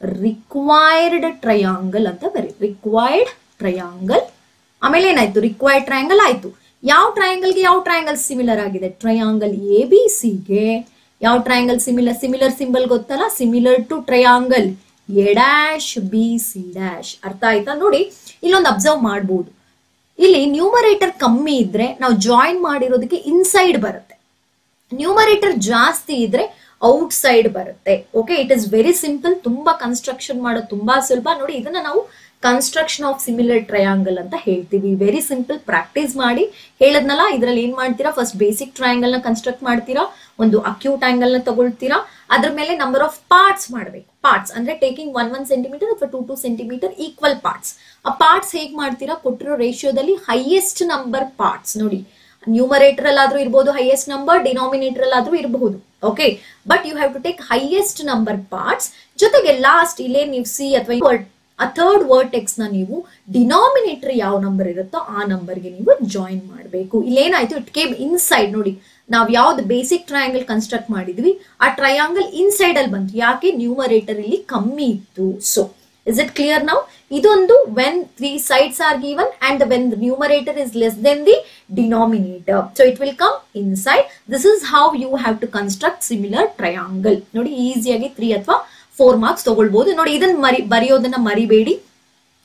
required triangle ಅಂತ ಬರೀ ರಿಕ್ವೈರ್ಡ್ ಟ್ರಯಾಂಗಲ್ ಆಮೇಲೆ ಏನಾಯ್ತು ರಿಕ್ವೈರ್ಡ್ ಟ್ರಯಾಂಗಲ್ ಆಯ್ತು ಯಾವ ಟ್ರಯಾಂಗಲ್ಗೆ ಯಾವ ಟ್ರಯಾಂಗಲ್ ಸಿಮಿಲರ್ ಆಗಿದೆ ಟ್ರಯಾಂಗಲ್ ಎ ಬಿ ಸಿಗೆ ಯಾವ ಟ್ರಯಾಂಗಲ್ ಸಿಮಿಲರ್ ಸಿಮಿಲರ್ ಸಿಂಬಲ್ ಗೊತ್ತಲ್ಲ similar to triangle A dash B C dash ಅರ್ಥ ಆಯ್ತಾ ನೋಡಿ ಇಲ್ಲೊಂದು ಅಬ್ಸರ್ವ್ ಮಾಡ್ಬೋದು ಇಲ್ಲಿ ನ್ಯೂಮರೇಟರ್ ಕಮ್ಮಿ ಇದ್ರೆ ನಾವು ಜಾಯಿನ್ ಮಾಡಿರೋದಕ್ಕೆ ಇನ್ಸೈಡ್ ಬರುತ್ತೆ ನ್ಯೂಮರೇಟರ್ ಜಾಸ್ತಿ ಇದ್ರೆ ಔಟ್ ಸೈಡ್ ಬರುತ್ತೆ okay it is very simple ತುಂಬಾ ಕನ್ಸ್ಟ್ರಕ್ಷನ್ ಮಾಡೋದು ತುಂಬಾ ಸುಲಭ ನೋಡಿ ಇದನ್ನ ನಾವು ಕನ್ಸ್ಟ್ರಕ್ಷನ್ ಆಫ್ ಸಿಮಿಲರ್ ಟ್ರಯಾಂಗಲ್ ಅಂತ ಹೇಳ್ತೀವಿ ವೆರಿ ಸಿಂಪಲ್ ಪ್ರಾಕ್ಟೀಸ್ ಮಾಡಿ ಹೇಳದ್ನಲ್ಲ ಇದ್ರಲ್ಲಿ ಏನ್ ಮಾಡ್ತೀರಾ ಫಸ್ಟ್ ಬೇಸಿಕ್ ಟ್ರಯಾಂಗಲ್ ನ ಕನ್ಸ್ಟ್ರಕ್ಟ್ ಮಾಡ್ತೀರಾ ಒಂದು ಅಕ್ಯೂಟ್ ಆಂಗಲ್ ನ ತಗೊಳ್ತೀರಾ ಅದ್ರ ಮೇಲೆ ನಂಬರ್ ಆಫ್ ಪಾರ್ಟ್ಸ್ ಮಾಡಬೇಕು ಪಾರ್ಟ್ಸ್ ಅಂದ್ರೆ ಟೇಕಿಂಗ್ ಒನ್ ಒನ್ ಸೆಂಟಿಮೀಟರ್ ಅಥವಾ two two centimetre equal parts ಆ ಪಾರ್ಟ್ಸ್ ಹೇಗ್ ಮಾಡ್ತೀರಾ ಕೊಟ್ಟಿರೋ ರೇಷಿಯೋದಲ್ಲಿ ಹೈಯೆಸ್ಟ್ ನಂಬರ್ ಪಾರ್ಟ್ಸ್ ನೋಡಿ ನ್ಯೂಮರೇಟರ್ ಅಲ್ಲಾದ್ರೂ ಇರ್ಬೋದು ಹೈಯೆಸ್ಟ್ ನಂಬರ್ ಡಿನಾಮಿನೇಟರ್ ಅಲ್ಲಾದ್ರೂ ಇರಬಹುದು okay but you have to take highest number parts ಜೊತೆಗೆ ಲಾಸ್ಟ್ ಇಲ್ಲೇ ನೀವು ಸಿ ಅಥವಾ ಆ ಥರ್ಡ್ ವರ್ಟೆಕ್ಸ್ ನ ನೀವು ಡಿನಾಮಿನೇಟರ್ ಯಾವ ನಂಬರ್ ಇರುತ್ತೋ ಆ ನಂಬರ್ಗೆ ನೀವು ಜಾಯಿನ್ ಮಾಡಬೇಕು ಇಲ್ಲೇನಾಯ್ತು ಇಟ್ ಕೇಮ್ ಇನ್ಸೈಡ್ ನೋಡಿ ನಾವ್ ಯಾವ್ದು ಬೇಸಿಕ್ ಟ್ರಯಾಂಗಲ್ ಕನ್ಸ್ಟ್ರಕ್ಟ್ ಮಾಡಿದ್ವಿ ಆ ಟ್ರಯಾಂಗಲ್ ಇನ್ಸೈಡ್ ಅಲ್ಲಿ ಬಂತು ಯಾಕೆ ನ್ಯೂಮರೇಟರ್ ಇಲ್ಲಿ ಕಮ್ಮಿ ಇತ್ತು ಸೊ ಇಸ್ ಇಟ್ ಕ್ಲಿಯರ್ ನಾವು ಇದೊಂದು when three sides are given and when numerator is less than the denominator so it will come inside this is how you have to construct similar triangle ನೋಡಿ ಈಸಿಯಾಗಿ three ಅಥವಾ four marks ತಗೊಳ್ಬಹುದು ನೋಡಿ ಇದನ್ನ ಮರಿ ಬರೆಯೋದನ್ನ ಮರಿಬೇಡಿ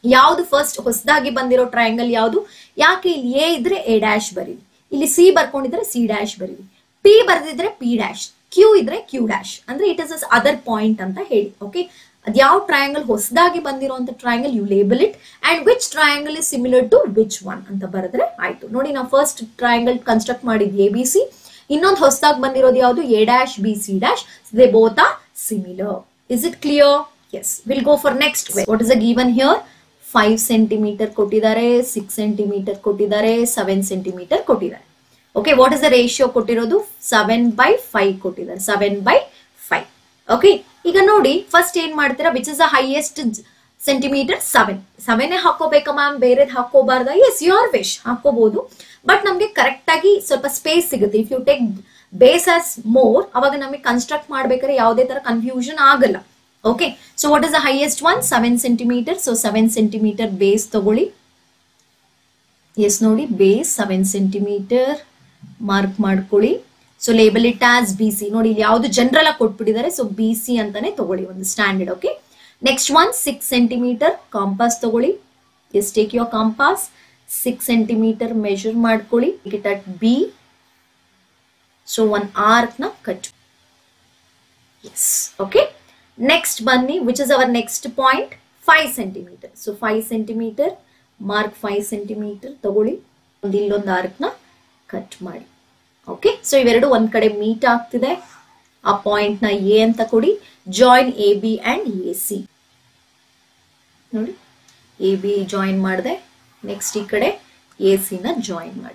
ಯಾವ್ದು ಫಸ್ಟ್ ಹೊಸದಾಗಿ ಬಂದಿರೋ ಟ್ರಯಾಂಗಲ್ ಯಾವುದು ಯಾಕೆ ಇಲ್ಲಿ ಎ ಇದ್ರೆ ಎ ಡ್ಯಾಶ್ ಬರೀರಿ ಇಲ್ಲಿ ಸಿ ಬರ್ಕೊಂಡಿದ್ರೆ ಸಿ ಡ್ಯಾಶ್ ಬರೀರಿ ಪಿ ಬರ್ದಿದ್ರೆ ಪಿ ಡ್ಯಾಶ್ ಕ್ಯೂ ಇದ್ರೆ ಕ್ಯೂ ಡ್ಯಾಶ್ ಅಂದ್ರೆ ಇಟ್ ಇಸ್ ಅದರ್ ಪಾಯಿಂಟ್ ಅಂತ ಹೇಳಿ ಓಕೆ ಅದ್ ಯಾವ ಟ್ರಯಾಂಗಲ್ ಹೊಸದಾಗಿ ಬಂದಿರುವಂತ triangle you label it and which triangle is similar to which one ಅಂತ ಬರೆದ್ರೆ ಆಯ್ತು ನೋಡಿ ನಾವು ಫಸ್ಟ್ ಟ್ರಯಾಂಗಲ್ ಕನ್ಸ್ಟ್ರಕ್ಟ್ ಮಾಡಿದ್ವಿ ಎ ಬಿ ಸಿ ಇನ್ನೊಂದು ಹೊಸದಾಗಿ ಬಂದಿರೋದು ಯಾವುದು A dash B C dash they both are similar is it clear S will go for next what is a given here five centimetre ಕೊಟ್ಟಿದ್ದಾರೆ ಸಿಕ್ಸ್ ಸೆಂಟಿಮೀಟರ್ ಕೊಟ್ಟಿದ್ದಾರೆ seven centimetre ಕೊಟ್ಟಿದ್ದಾರೆ okay what is the ratio ಕೊಟ್ಟಿರೋದು seven by five ಕೊಟ್ಟಿದ್ದಾರೆ seven by five okay ಈಗ ನೋಡಿ first ಏನ್ ಮಾಡ್ತೀರಾ which is the highest centimetre seven seven ಹಾಕೋಬೇಕಾ ಮ್ಯಾಮ್ ಬೇರೆದ್ ಹಾಕೋಬಾರ್ದ ಎಸ್ ಯುವರ್ ವಿಶ್ ಹಾಕೋಬಹುದು ಬಟ್ ನಮ್ಗೆ ಕರೆಕ್ಟ್ ಆಗಿ ಸ್ವಲ್ಪ ಸ್ಪೇಸ್ ಸಿಗುತ್ತೆ if you take base as more ಅವಾಗ ನಮಗೆ ಕನ್ಸ್ಟ್ರಕ್ಟ್ ಮಾಡ್ಬೇಕಾದ್ರೆ ಯಾವುದೇ ತರ ಕನ್ಫ್ಯೂಷನ್ ಆಗಲ್ಲ okay so what is the highest one seven centimetre so seven centimetre base ತಗೊಳ್ಳಿ ಎಸ್ ನೋಡಿ ಬೇಸ್ ಸೆವೆನ್ ಸೆಂಟಿಮೀಟರ್ ಮಾರ್ಕ್ ಮಾಡ್ಕೊಳ್ಳಿ so label it as B C ನೋಡಿ ಇಲ್ಲಿ ಯಾವ್ದು ಜನರಲ್ ಆಗಿ ಕೊಟ್ಬಿಟ್ಟಿದ್ದಾರೆ ಸೊ ಬಿ ಸಿ ಅಂತಾನೆ ತಗೊಳ್ಳಿ ಒಂದು standard okay next one six centimetre compass ತಗೊಳ್ಳಿ yes take your compass six centimetre measure ಮಾಡ್ಕೊಳ್ಳಿ it at B so one arc ನ ಕಟ್ ಎಸ್ ಓಕೆ ನೆಕ್ಸ್ಟ್ ಬನ್ನಿ which is our next point five centimetre so five centimetre mark five centimetre ತಗೊಳ್ಳಿ ಒಂದು ಇಲ್ಲೊಂದು arc ನ cut ಮಾಡಿ okay so ಇವೆರಡು ಒಂದ್ ಕಡೆ ಮೀಟ್ ಆಗ್ತಿದೆ ಆ ಪಾಯಿಂಟ್ ನ ಎ ಅಂತ ಕೊಡಿ join A B and A C ನೋಡಿ ಎ ಬಿ ಜಾಯಿನ್ ಮಾಡಿದೆ ನೆಕ್ಸ್ಟ್ ಈ ಕಡೆ ಎ ಸಿ ನ ಜಾಯಿನ್ ಮಾಡಿ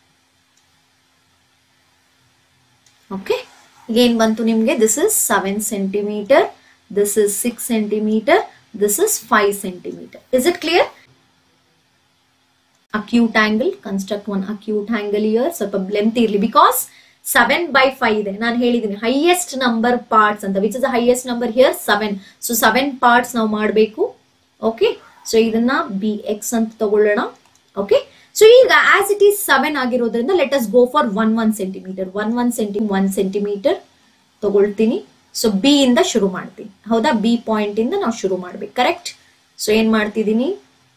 ಓಕೆ ಏನ್ ಬಂತು ನಿಮ್ಗೆ this is seven centimetre this is six centimetre this is five centimetre is it clear acute angle construct one acute angle here ಸ್ವಲ್ಪ ಲೆಂತ್ ಇರಲಿ ಬಿಕಾಸ್ ಸೆವೆನ್ ಬೈ ಫೈವ್ ಇದೆ ನಾನು ಹೇಳಿದ್ದೀನಿ ಹೈಯೆಸ್ಟ್ ನಂಬರ್ ಪಾರ್ಟ್ಸ್ ಅಂತ which is the highest number here seven so seven parts ನಾವು ಮಾಡಬೇಕು okay so ಇದನ್ನ B X ಅಂತ ತಗೊಳ್ಳೋಣ ಓಕೆ ಸೊ ಈಗ ಆಸ್ ಇಟ್ ಈಸ್ ಸೆವೆನ್ ಆಗಿರೋದ್ರಿಂದ let us go for one one centimetre one one centi one centimetre ತಗೊಳ್ತೀನಿ so B ಇಂದ ಶುರು ಮಾಡ್ತೀನಿ ಹೌದಾ ಬಿ ಪಾಯಿಂಟ್ ಇಂದ ನಾವು ಶುರು ಮಾಡ್ಬೇಕು ಕರೆಕ್ಟ್ ಸೊ ಏನ್ ಮಾಡ್ತಿದ್ದೀನಿ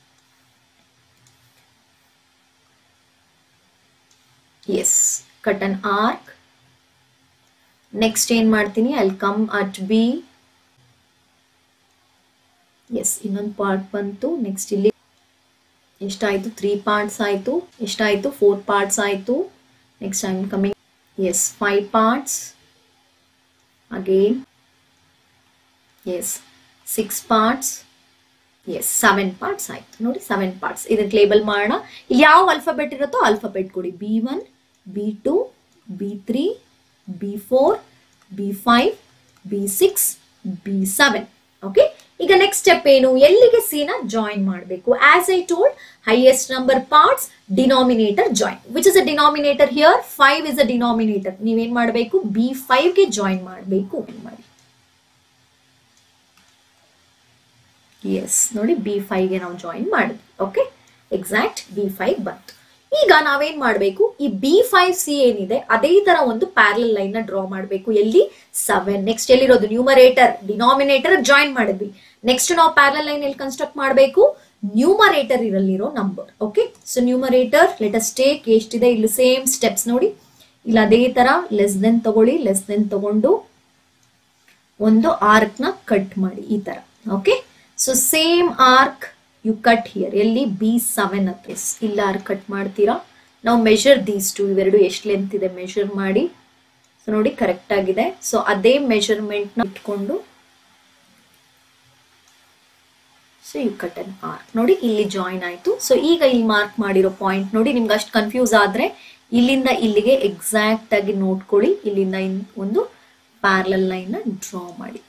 yes cut an arc next ಏನ್ ಮಾಡ್ತೀನಿ I come at B yes ಇನ್ನೊಂದು ಪಾರ್ಟ್ ಬಂತು ನೆಕ್ಸ್ಟ್ ಇಲ್ಲಿ ಎಷ್ಟಾಯ್ತು ತ್ರೀ ಪಾರ್ಟ್ಸ್ ಆಯ್ತು ಎಷ್ಟಾಯ್ತು ಫೋರ್ ಪಾರ್ಟ್ಸ್ ಆಯ್ತು next I coming yes five parts again yes six parts yes seven parts ಆಯ್ತು ನೋಡಿ ಸೆವೆನ್ ಪಾರ್ಟ್ಸ್ ಇದಕ್ಕೆ ಲೇಬಲ್ ಮಾಡೋಣ ಇಲ್ಲಿ ಯಾವ ಅಲ್ಫಾಬೆಟ್ ಇರುತ್ತೋ ಅಲ್ಫಾಬೆಟ್ ಕೊಡಿ B one B two B three B four B five B six B seven okay ಈಗ next step ಏನು ಎಲ್ಲಿಗೆ ಸಿ ನ ಜಾಯಿನ್ ಮಾಡಬೇಕು as I told highest number parts denominator join which is a denominator here five is a denominator ನೀವೇನ್ ಮಾಡಬೇಕು B five ಗೆ join ಮಾಡಬೇಕು ಮಾಡಿ ಎಸ್ ನೋಡಿ ಬಿ ಫೈವ್ಗೆ ನಾವು ಜಾಯಿನ್ ಮಾಡಿದ್ವಿ ಓಕೆ ಎಕ್ಸಾಕ್ಟ್ ಬಿ ಫೈವ್ ಬಂತು ಈಗ ನಾವೇನ್ ಮಾಡಬೇಕು ಈ ಬಿ ಫೈವ್ ಸಿ ಏನಿದೆ ಅದೇ ತರ ಒಂದು ಪ್ಯಾರಲ್ ಲೈನ್ ನ ಡ್ರಾ ಮಾಡಬೇಕು ಎಲ್ಲಿ ಸೆವೆನ್ ನೆಕ್ಸ್ಟ್ ಎಲ್ಲಿರೋದು ನ್ಯೂಮರೇಟರ್ ಡಿನಾಮಿನೇಟರ್ ಜಾಯಿನ್ ಮಾಡಿದ್ವಿ ನೆಕ್ಸ್ಟ್ ನಾವು ಪ್ಯಾರಲ್ ಲೈನ್ ಎಲ್ಲಿ ಕನ್ಸ್ಟ್ರಕ್ಟ್ ಮಾಡಬೇಕು ನ್ಯೂಮರೇಟರ್ ಇರಲ್ಲಿರೋ number okay so numerator let us take ಎಷ್ಟಿದೆ ಇಲ್ಲಿ ಸೇಮ್ ಸ್ಟೆಪ್ಸ್ ನೋಡಿ ಇಲ್ಲ ಅದೇ ತರ ಲೆಸ್ ದೆನ್ ತಗೊಳ್ಳಿ ಲೆಸ್ ದೆನ್ ತಗೊಂಡು ಒಂದು ಆರ್ಕ್ ನ ಕಟ್ ಮಾಡಿ ಈ ತರ okay so same arc you cut here ಎಲ್ಲಿ ಬಿ ಸೆವೆನ್ ಹತ್ರ ಇಲ್ಲ ಆರ್ಕ್ ಕಟ್ ಮಾಡ್ತೀರಾ ನಾವು ಮೆಷರ್ ದೀಸ್ ಟು ಇವೆರಡು ಎಷ್ಟು ಲೆಂತ್ ಇದೆ ಮೆಷರ್ ಮಾಡಿ ಸೊ ನೋಡಿ ಕರೆಕ್ಟ್ ಆಗಿದೆ ಸೊ ಅದೇ ಮೆಷರ್ಮೆಂಟ್ ನ ಇಟ್ಕೊಂಡು so you cut an arc ನೋಡಿ ಇಲ್ಲಿ ಜಾಯಿನ್ ಆಯ್ತು ಸೊ ಈಗ ಇಲ್ಲಿ ಮಾರ್ಕ್ ಮಾಡಿರೋ ಪಾಯಿಂಟ್ ನೋಡಿ ನಿಮ್ಗೆ ಅಷ್ಟು ಕನ್ಫ್ಯೂಸ್ ಆದ್ರೆ ಇಲ್ಲಿಂದ ಇಲ್ಲಿಗೆ ಎಕ್ಸಾಕ್ಟ್ ಆಗಿ ನೋಡ್ಕೊಳ್ಳಿ ಇಲ್ಲಿಂದ ಒಂದು ಪ್ಯಾರಲಲ್ ಲೈನ್ ನ ಡ್ರಾ ಮಾಡಿ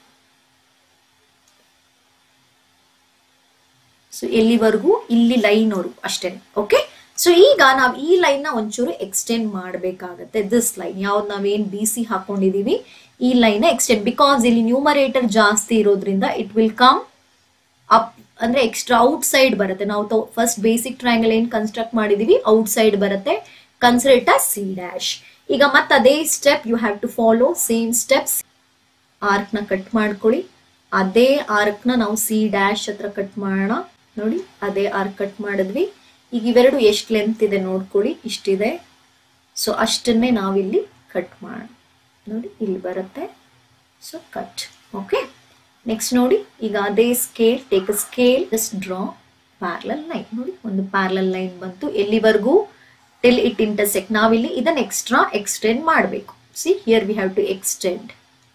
ಸೊ ಎಲ್ಲಿವರೆಗೂ ಇಲ್ಲಿ ಲೈನ್ ವರೆಗೂ ಅಷ್ಟೇ ಓಕೆ ಸೊ ಈಗ ನಾವು ಈ ಲೈನ್ ನ ಒಂಚೂರು ಎಕ್ಸ್ಟೆಂಡ್ ಮಾಡಬೇಕಾಗತ್ತೆ ದಿಸ್ ಲೈನ್ ಯಾವ್ದು ನಾವೇನ್ ಬಿ ಸಿ ಹಾಕೊಂಡಿದೀವಿ ಈ ಲೈನ್ ಎಕ್ಸ್ಟೆಂಡ್ ಬಿಕಾಸ್ ಇಲ್ಲಿ ನ್ಯೂಮರೇಟರ್ ಜಾಸ್ತಿ ಇರೋದ್ರಿಂದ ಇಟ್ ವಿಲ್ ಕಮ್ ಅಪ್ ಅಂದ್ರೆ ಎಕ್ಸ್ಟ್ರಾ ಔಟ್ ಸೈಡ್ ಬರುತ್ತೆ ನಾವು ಫಸ್ಟ್ ಬೇಸಿಕ್ ಟ್ರಯಾಂಗಲ್ ಏನ್ ಕನ್ಸ್ಟ್ರಕ್ಟ್ ಮಾಡಿದೀವಿ ಔಟ್ ಸೈಡ್ ಬರುತ್ತೆ ಕನ್ಸಿಡರ್ ಇಟ್ ಸಿ ಡ್ಯಾಶ್ ಈಗ ಮತ್ತೆ ಅದೇ step you have to follow same steps arc ನ ಕಟ್ ಮಾಡ್ಕೊಳ್ಳಿ ಅದೇ ಆರ್ಕ್ ನ ನಾವು ಸಿ ಡ್ಯಾಶ್ ಹತ್ರ ಕಟ್ ಮಾಡೋಣ ನೋಡಿ ಅದೇ ಆರ್ ಕಟ್ ಮಾಡಿದ್ವಿ ಈಗ ಇವೆರಡು ಎಷ್ಟು ಲೆಂತ್ ಇದೆ ನೋಡ್ಕೊಳ್ಳಿ ಇಷ್ಟಿದೆ ಸೊ ಅಷ್ಟನ್ನೇ ನಾವಿಲ್ಲಿ ಕಟ್ ಮಾಡಿ ನೋಡಿ ಇಲ್ಲಿ ಬರುತ್ತೆ ಸೊ ಕಟ್ ಓಕೆ ನೆಕ್ಸ್ಟ್ ನೋಡಿ ಈಗ ಅದೇ scale take a scale just draw parallel line ನೋಡಿ ಒಂದು ಪ್ಯಾರಲಲ್ ಲೈನ್ ಬಂತು ಎಲ್ಲಿವರೆಗೂ ಟಿಲ್ ಇಟ್ ಇಂಟರ್ಸೆಕ್ಟ್ ನಾವಿಲ್ಲಿ ಇದನ್ನ ಎಕ್ಸ್ಟ್ರಾ ಎಕ್ಸ್ಟೆಂಡ್ ಮಾಡಬೇಕು C here we have to extend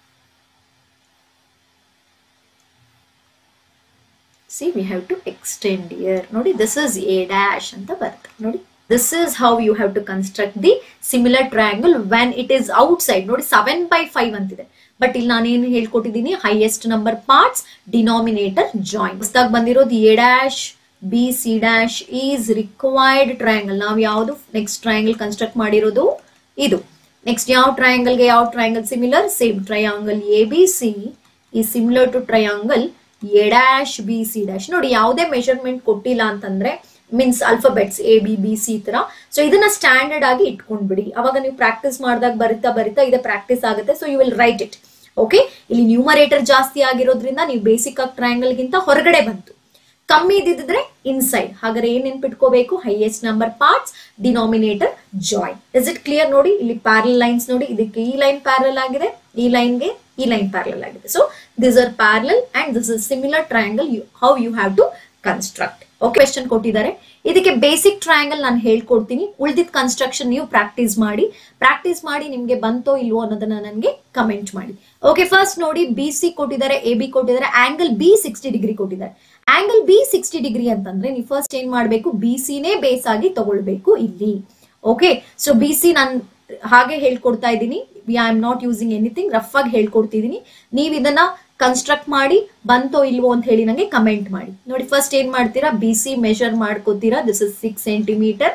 C we have to extend here ನೋಡಿ ದಿಸ್ ಇಸ್ ಎ ಡ್ಯಾಶ್ ಅಂತ ಬರುತ್ತೆ ನೋಡಿ this is how you have to construct the similar triangle when it is outside ನೋಡಿ seven by five ಅಂತಿದೆ but ಇಲ್ಲಿ ನಾನೇನು ಹೇಳ್ಕೊಟ್ಟಿದ್ದೀನಿ highest number parts denominator join ಹೊಸದಾಗಿ ಬಂದಿರೋದು A dash B C dash is required triangle ನಾವು ಯಾವುದು next triangle construct ಮಾಡಿರೋದು ಇದು ನೆಕ್ಸ್ಟ್ ಯಾವ ಟ್ರಯಾಂಗಲ್ಗೆ ಯಾವ triangle similar same triangle A B C ಈ similar to triangle A dash B C dash ನೋಡಿ ಯಾವುದೇ ಮೆಷರ್ಮೆಂಟ್ ಕೊಟ್ಟಿಲ್ಲ ಅಂತಂದ್ರೆ means alphabets A B B C ತರ ಸೊ ಇದನ್ನ ಸ್ಟ್ಯಾಂಡರ್ಡ್ ಆಗಿ ಇಟ್ಕೊಂಡ್ಬಿಡಿ ಅವಾಗ ನೀವು ಪ್ರಾಕ್ಟೀಸ್ ಮಾಡಿದಾಗ ಬರಿತಾ ಬರಿತಾ ಇದೆ ಪ್ರಾಕ್ಟೀಸ್ ಆಗುತ್ತೆ so you will write it okay ಇಲ್ಲಿ ನ್ಯೂಮರೇಟರ್ ಜಾಸ್ತಿ ಆಗಿರೋದ್ರಿಂದ ನೀವು ಬೇಸಿಕ್ ಆಗಿ ಟ್ರಯಾಂಗಲ್ ಗಿಂತ ಹೊರಗಡೆ ಬಂತು ಕಮ್ಮಿ ಇದ್ದಿದ್ರೆ ಇನ್ಸೈಡ್ ಹಾಗಾದ್ರೆ ಏನ್ ನೆನ್ಪಿಟ್ಕೋಬೇಕು highest number parts denominator join is it clear ನೋಡಿ ಇಲ್ಲಿ ಪ್ಯಾರಲ್ ಲೈನ್ಸ್ ನೋಡಿ ಇದಕ್ಕೆ ಈ ಲೈನ್ ಪ್ಯಾರಲ್ ಆಗಿದೆ ಈ ಲೈನ್ಗೆ ಈ ಲೈನ್ ಪ್ಯಾರಲ್ ಆಗಿದೆ so this are parallel and this is similar triangle how you have to construct okay question ಕೊಟ್ಟಿದ್ದಾರೆ ಇದಕ್ಕೆ ಬೇಸಿಕ್ ಟ್ರಯಾಂಗಲ್ ನಾನು ಹೇಳ್ಕೊಡ್ತೀನಿ ಉಳಿದಿದ್ದ ಕನ್ಸ್ಟ್ರಕ್ಷನ್ ನೀವು ಪ್ರಾಕ್ಟೀಸ್ ಮಾಡಿ ಪ್ರಾಕ್ಟೀಸ್ ಮಾಡಿ ನಿಮ್ಗೆ ಬಂತೋ ಇಲ್ವೋ ಅನ್ನೋದನ್ನ ನನಗೆ ಕಮೆಂಟ್ ಮಾಡಿ ಓಕೆ ಫಸ್ಟ್ ನೋಡಿ ಬಿ ಸಿ ಕೊಟ್ಟಿದ್ದಾರೆ ಎ ಬಿ ಕೊಟ್ಟಿದ್ದಾರೆ ಆಂಗಲ್ ಬಿ ಸಿಕ್ಸ್ಟಿ ಡಿಗ್ರಿ ಕೊಟ್ಟಿದ್ದಾರೆ ಆಂಗಲ್ ಬಿ ಸಿಕ್ಸ್ಟಿ ಡಿಗ್ರಿ ಅಂತಂದ್ರೆ ನೀವು ಫಸ್ಟ್ ಏನ್ ಮಾಡ್ಬೇಕು ಬಿ ಸಿನೇ ಬೇಸ್ ಆಗಿ ತಗೊಳ್ಬೇಕು ಇಲ್ಲಿ ಓಕೆ ಸೊ ಬಿ ಸಿ ನಾನು ಹಾಗೆ ಹೇಳ್ಕೊಡ್ತಾ ಇದ್ದೀನಿ I am not using anything rough ಆಗಿ ಹೇಳ್ಕೊಡ್ತಿದ್ದೀನಿ ನೀವು ಇದನ್ನ ಕನ್ಸ್ಟ್ರಕ್ಟ್ ಮಾಡಿ ಬಂತೋ ಇಲ್ವೋ ಅಂತ ಹೇಳಿ ನಂಗೆ ಕಮೆಂಟ್ ಮಾಡಿ ನೋಡಿ ಫಸ್ಟ್ ಏನ್ ಮಾಡ್ತೀರಾ ಬಿ ಸಿ ಮೆಷರ್ ಮಾಡ್ಕೋತೀರಾ this is six centimetre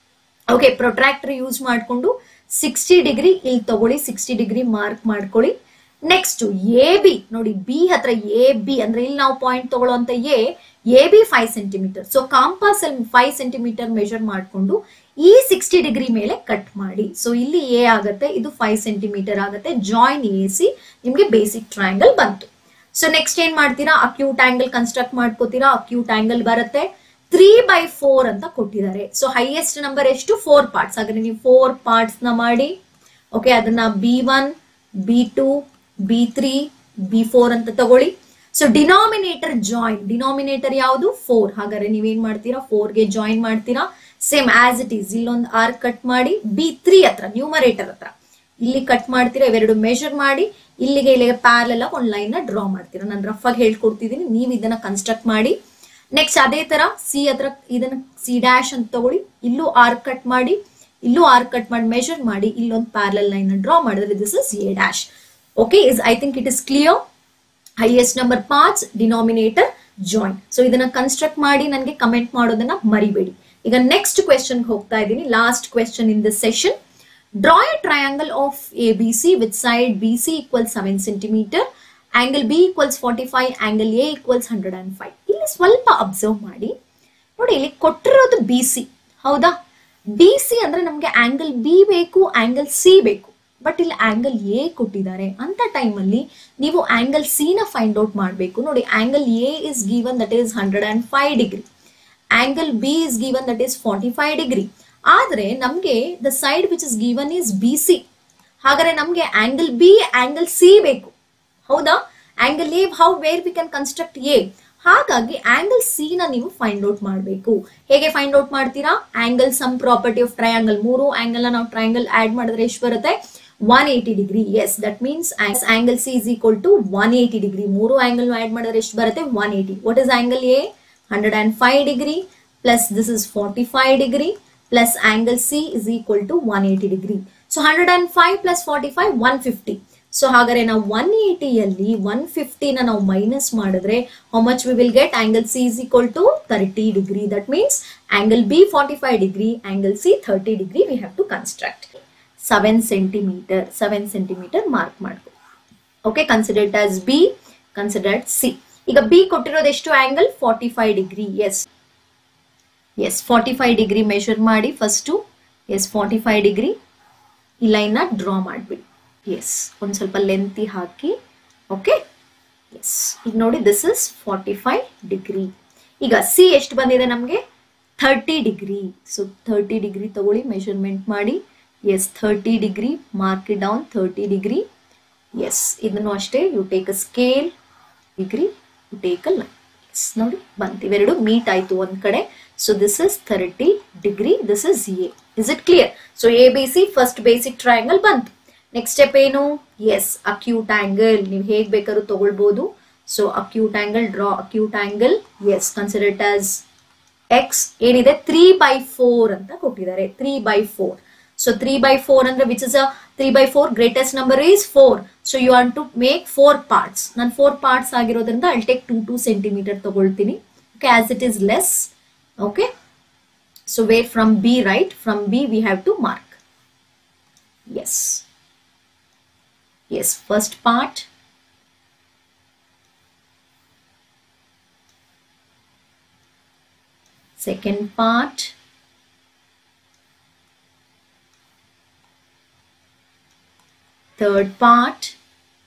okay protractor use ಮಾಡಿಕೊಂಡು ಸಿಕ್ಸ್ಟಿ ಡಿಗ್ರಿ ಇಲ್ಲಿ ತಗೊಳ್ಳಿ ಸಿಕ್ಸ್ಟಿ ಡಿಗ್ರಿ ಮಾರ್ಕ್ ಮಾಡ್ಕೊಳ್ಳಿ ನೆಕ್ಸ್ಟ್ ಎ ಬಿ ನೋಡಿ ಬಿ ಹತ್ರ ಎ ಬಿ ಅಂದ್ರೆ ಇಲ್ಲಿ ನಾವು ಪಾಯಿಂಟ್ ತಗೊಳ್ಳೋಂತ A A B five centimetre so compass ಅಲ್ಲಿ ಫೈವ್ ಸೆಂಟಿಮೀಟರ್ ಮೆಷರ್ ಮಾಡಿಕೊಂಡು ಈ ಸಿಕ್ಸ್ಟಿ ಡಿಗ್ರಿ ಮೇಲೆ ಕಟ್ ಮಾಡಿ ಸೊ ಇಲ್ಲಿ ಎ ಆಗುತ್ತೆ ಇದು ಫೈವ್ ಸೆಂಟಿಮೀಟರ್ ಆಗುತ್ತೆ ಜಾಯಿನ್ ಎ ಸಿ ನಿಮ್ಗೆ ಬೇಸಿಕ್ ಟ್ರಯಾಂಗಲ್ ಬಂತು ಸೊ ನೆಕ್ಸ್ಟ್ ಏನ್ ಮಾಡ್ತೀರಾ ಅಕ್ಯೂಟ್ ಆಂಗಲ್ ಕನ್ಸ್ಟ್ರಕ್ಟ್ ಮಾಡ್ಕೋತೀರಾ ಅಕ್ಯೂಟ್ ಆಂಗಲ್ ಬರುತ್ತೆ ತ್ರೀ ಬೈ ಫೋರ್ ಅಂತ ಕೊಟ್ಟಿದ್ದಾರೆ ಸೊ ಹೈಯೆಸ್ಟ್ ನಂಬರ್ ಎಷ್ಟು ಫೋರ್ ಪಾರ್ಟ್ಸ್ ಹಾಗಾದ್ರೆ ನೀವು ಫೋರ್ ಪಾರ್ಟ್ಸ್ ನ ಮಾಡಿ ಓಕೆ ಅದನ್ನ B one B two B three B four ಅಂತ ತಗೊಳ್ಳಿ ಸೊ ಡಿನಾಮಿನೇಟರ್ ಜಾಯಿನ್ ಡಿನಾಮಿನೇಟರ್ ಯಾವುದು ಫೋರ್ ಹಾಗಾದ್ರೆ ನೀವೇನ್ ಮಾಡ್ತೀರಾ ಫೋರ್ಗೆ ಜಾಯಿನ್ ಮಾಡ್ತೀರಾ ಸೇಮ್ ಆಸ್ ಇಟ್ ಈಸ್ ಇಲ್ಲೊಂದು ಆರ್ ಕಟ್ ಮಾಡಿ ಬಿ ತ್ರೀ ಹತ್ರ ನ್ಯೂಮರೇಟರ್ ಹತ್ರ ಇಲ್ಲಿ ಕಟ್ ಮಾಡ್ತೀರಾ ಇವೆರಡು ಮೆಷರ್ ಮಾಡಿ ಇಲ್ಲಿಗೆ ಇಲ್ಲಿಗೆ ಪ್ಯಾರಲ್ ಒಂದು ಲೈನ್ ನ ಡ್ರಾ ಮಾಡ್ತೀರಾ ನಾನು ರಫ್ ಆಗಿ ಹೇಳ್ಕೊಡ್ತಿದ್ದೀನಿ ನೀವು ಇದನ್ನ ಕನ್ಸ್ಟ್ರಕ್ಟ್ ಮಾಡಿ ನೆಕ್ಸ್ಟ್ ಅದೇ ತರ ಸಿ ಹತ್ರ ಇದನ್ನ ಸಿ ಡ್ಯಾಶ್ ಅಂತ ತಗೊಳ್ಳಿ ಇಲ್ಲೂ ಆರ್ ಕಟ್ ಮಾಡಿ ಇಲ್ಲೂ ಆರ್ ಕಟ್ ಮಾಡಿ ಮೆಷರ್ ಮಾಡಿ ಇಲ್ಲೊಂದು ಪ್ಯಾರಲ್ ಲೈನ್ ಡ್ರಾ ಮಾಡಿದ್ರೆ this is A dash okay is I think it is clear highest number parts denominator join so ಇದನ್ನ ಕನ್ಸ್ಟ್ರಕ್ಟ್ ಮಾಡಿ ನನಗೆ ಕಮೆಂಟ್ ಮಾಡೋದನ್ನ ಮರಿಬೇಡಿ ಈಗ ನೆಕ್ಸ್ಟ್ ಕ್ವೆಶನ್ ಹೋಗ್ತಾ ಇದ್ದೀನಿ last question in this session draw a triangle of A B C with side B C equal seven centimetre angle B equals forty five angle A equals hundred and five ಇಲ್ಲಿ ಸ್ವಲ್ಪ observe ಮಾಡಿ ನೋಡಿ ಇಲ್ಲಿ ಕೊಟ್ಟಿರೋದು B C ಹೌದಾ B C ಅಂದ್ರೆ ನಮ್ಗೆ angle B ಬೇಕು ಆಂಗಲ್ ಸಿ ಬೇಕು ಬಟ್ ಇಲ್ಲಿ ಆಂಗಲ್ ಎ ಕೊಟ್ಟಿದ್ದಾರೆ ಅಂತ ಟೈಮಲ್ಲಿ ನೀವು ಆಂಗಲ್ ಸಿ ನ ಫೈಂಡ್ ಔಟ್ ಮಾಡಬೇಕು ನೋಡಿ angle A is given that is hundred and five degree angle B is given that is forty five degree ಆದ್ರೆ ನಮ್ಗೆ the side which is given is B C ಹಾಗಾದ್ರೆ ನಮ್ಗೆ angle B angle C ಬೇಕು ಹೌದಾ angle A how where we can construct a ಹಾಗಾಗಿ angle C ನ ನೀವು find out ಮಾಡಬೇಕು ಹೇಗೆ ಫೈಂಡ್ ಔಟ್ ಮಾಡ್ತೀರಾ angle sum property of triangle ಮೂರು ಆಂಗಲ್ ನಾವು ಟ್ರಯಾಂಗಲ್ ಆಡ್ ಮಾಡಿದ್ರೆ ಎಷ್ಟು ಬರುತ್ತೆ one eighty degree yes that means angle C is equal to one eighty degree ಮೂರು ಆಂಗಲ್ ಆಡ್ ಮಾಡಿದ್ರೆ ಎಷ್ಟು ಬರುತ್ತೆ one eighty what is angle A hundred and five degree plus this is forty five degree plus angle C is equal to one eighty degree so hundred and five plus forty five one fifty so ಹಾಗಾದ್ರೆ ನಾವು one ಏಯ್ಟಿಯಲ್ಲಿ one ಫಿಫ್ಟಿನ ನಾವು minus ಮಾಡಿದ್ರೆ how much we will get angle C is equal to thirty degree that means angle B forty five degree angle C thirty degree we have to construct seven centimetre seven centimetre mark ಮಾಡ್ಕೊ okay considered as B considered C ಈಗ B ಕೊಟ್ಟಿರೋದು ಎಷ್ಟು angle forty five degree yes yes forty five degree measure ಮಾಡಿ first yes forty five degree ಈ ಲೈನ್ನ draw ಮಾಡಿಬಿಡಿ S ಒಂದು ಸ್ವಲ್ಪ ಲೆಂತಿ ಹಾಕಿ ಓಕೆ ಎಸ್ ಈಗ ನೋಡಿ this is forty five degree ಈಗ ಸಿ ಎಷ್ಟು ಬಂದಿದೆ ನಮಗೆ thirty degree so thirty degree ತಗೊಳ್ಳಿ ಮೆಷರ್ಮೆಂಟ್ ಮಾಡಿ yes thirty degree mark it down thirty degree yes ಇದನ್ನು ಅಷ್ಟೇ you take a scale degree you take a line yes ನೋಡಿ ಬಂತು ಇವೆರಡು ಮೀಟ್ ಆಯ್ತು ಒಂದ್ ಕಡೆ so this is thirty degree this is A is it clear so A B C first basic triangle ಬಂತು next step ಏನು yes acute angle ನೀವು ಹೇಗ್ ಬೇಕಾದ್ರೂ ತಗೊಳ್ಬಹುದು so acute angle draw acute angle yes considered as X ಏನಿದೆ three by four ಅಂತ ಕೊಟ್ಟಿದ್ದಾರೆ three by four so three by four ಅಂದ್ರೆ which is a three by four greatest number is four so you want to make four parts ನಾನು four parts ಆಗಿರೋದ್ರಿಂದ I'll take two two centimetre ತಗೊಳ್ತೀನಿ okay as it is less okay so where from B right from B we have to mark yes yes first part second part third part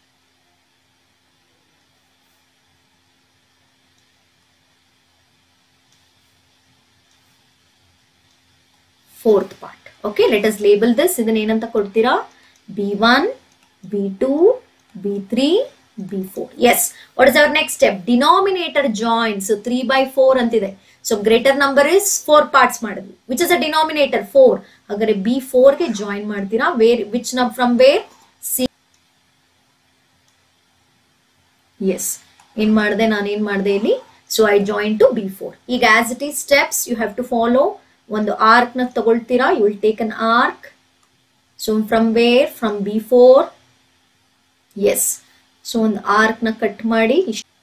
fourth part okay let us label this ಇದನ್ನ ಏನಂತ ಕೊಡ್ತೀರಾ b1 b2 b3 b4 yes what is our next step denominator join so 3 by 4 ಅಂತಿದೆ so greater number is four parts ಮಾಡಿದ್ವಿ which is a denominator four ಹಾಗಾದ್ರೆ B four ಗೆ join ಮಾಡ್ತೀರಾ where which ನಮ್ from where C yes ಏನ್ ಮಾಡಿದೆ ನಾನು ಏನ್ ಮಾಡಿದೆ ಇಲ್ಲಿ so I join to B four ಈಗ as it is steps you have to follow ಒಂದು ಆರ್ಕ್ ನ ತಗೊಳ್ತೀರಾ you will take an arc so from where from B four yes so ಒಂದು ಆರ್ಕ್ ನ ಕಟ್ ಮಾಡಿ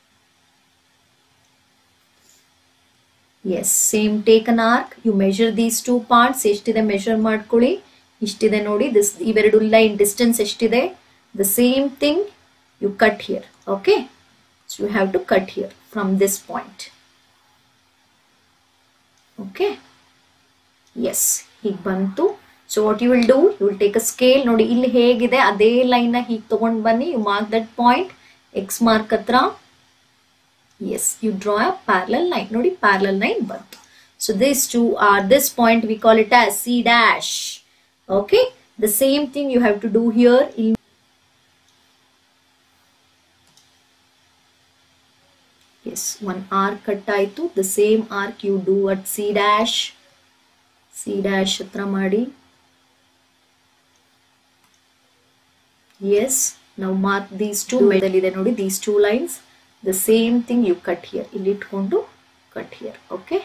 yes same take an arc you measure these two parts ಎಷ್ಟಿದೆ measure ಮಾಡ್ಕೊಳ್ಳಿ ಇಷ್ಟಿದೆ ನೋಡಿ ದಿಸ್ ಇವೆರಡು ಲೈನ್ ಡಿಸ್ಟೆನ್ಸ್ ಎಷ್ಟಿದೆ the same thing you cut here okay so you have to cut here from this point okay yes ಹೀಗೆ ಬಂತು so what you will do you will take a scale ನೋಡಿ ಇಲ್ಲಿ ಹೇಗಿದೆ ಅದೇ line ಹೀಗೆ ತಗೊಂಡು ಬನ್ನಿ you mark that point X mark ಹತ್ರ yes you draw a parallel line ನೋಡಿ parallel line ಬಂತು so these two are this point we call it as c dash okay the same thing you have to do here in yes one arc cut ಆಯ್ತು the same arc you do at c dash c dash ಹತ್ರ ಮಾಡಿ yes now mark these two middle ಇದೆ ನೋಡಿ these two lines the same thing you cut here ಇಲ್ಲಿ ಇಟ್ಕೊಂಡು cut here okay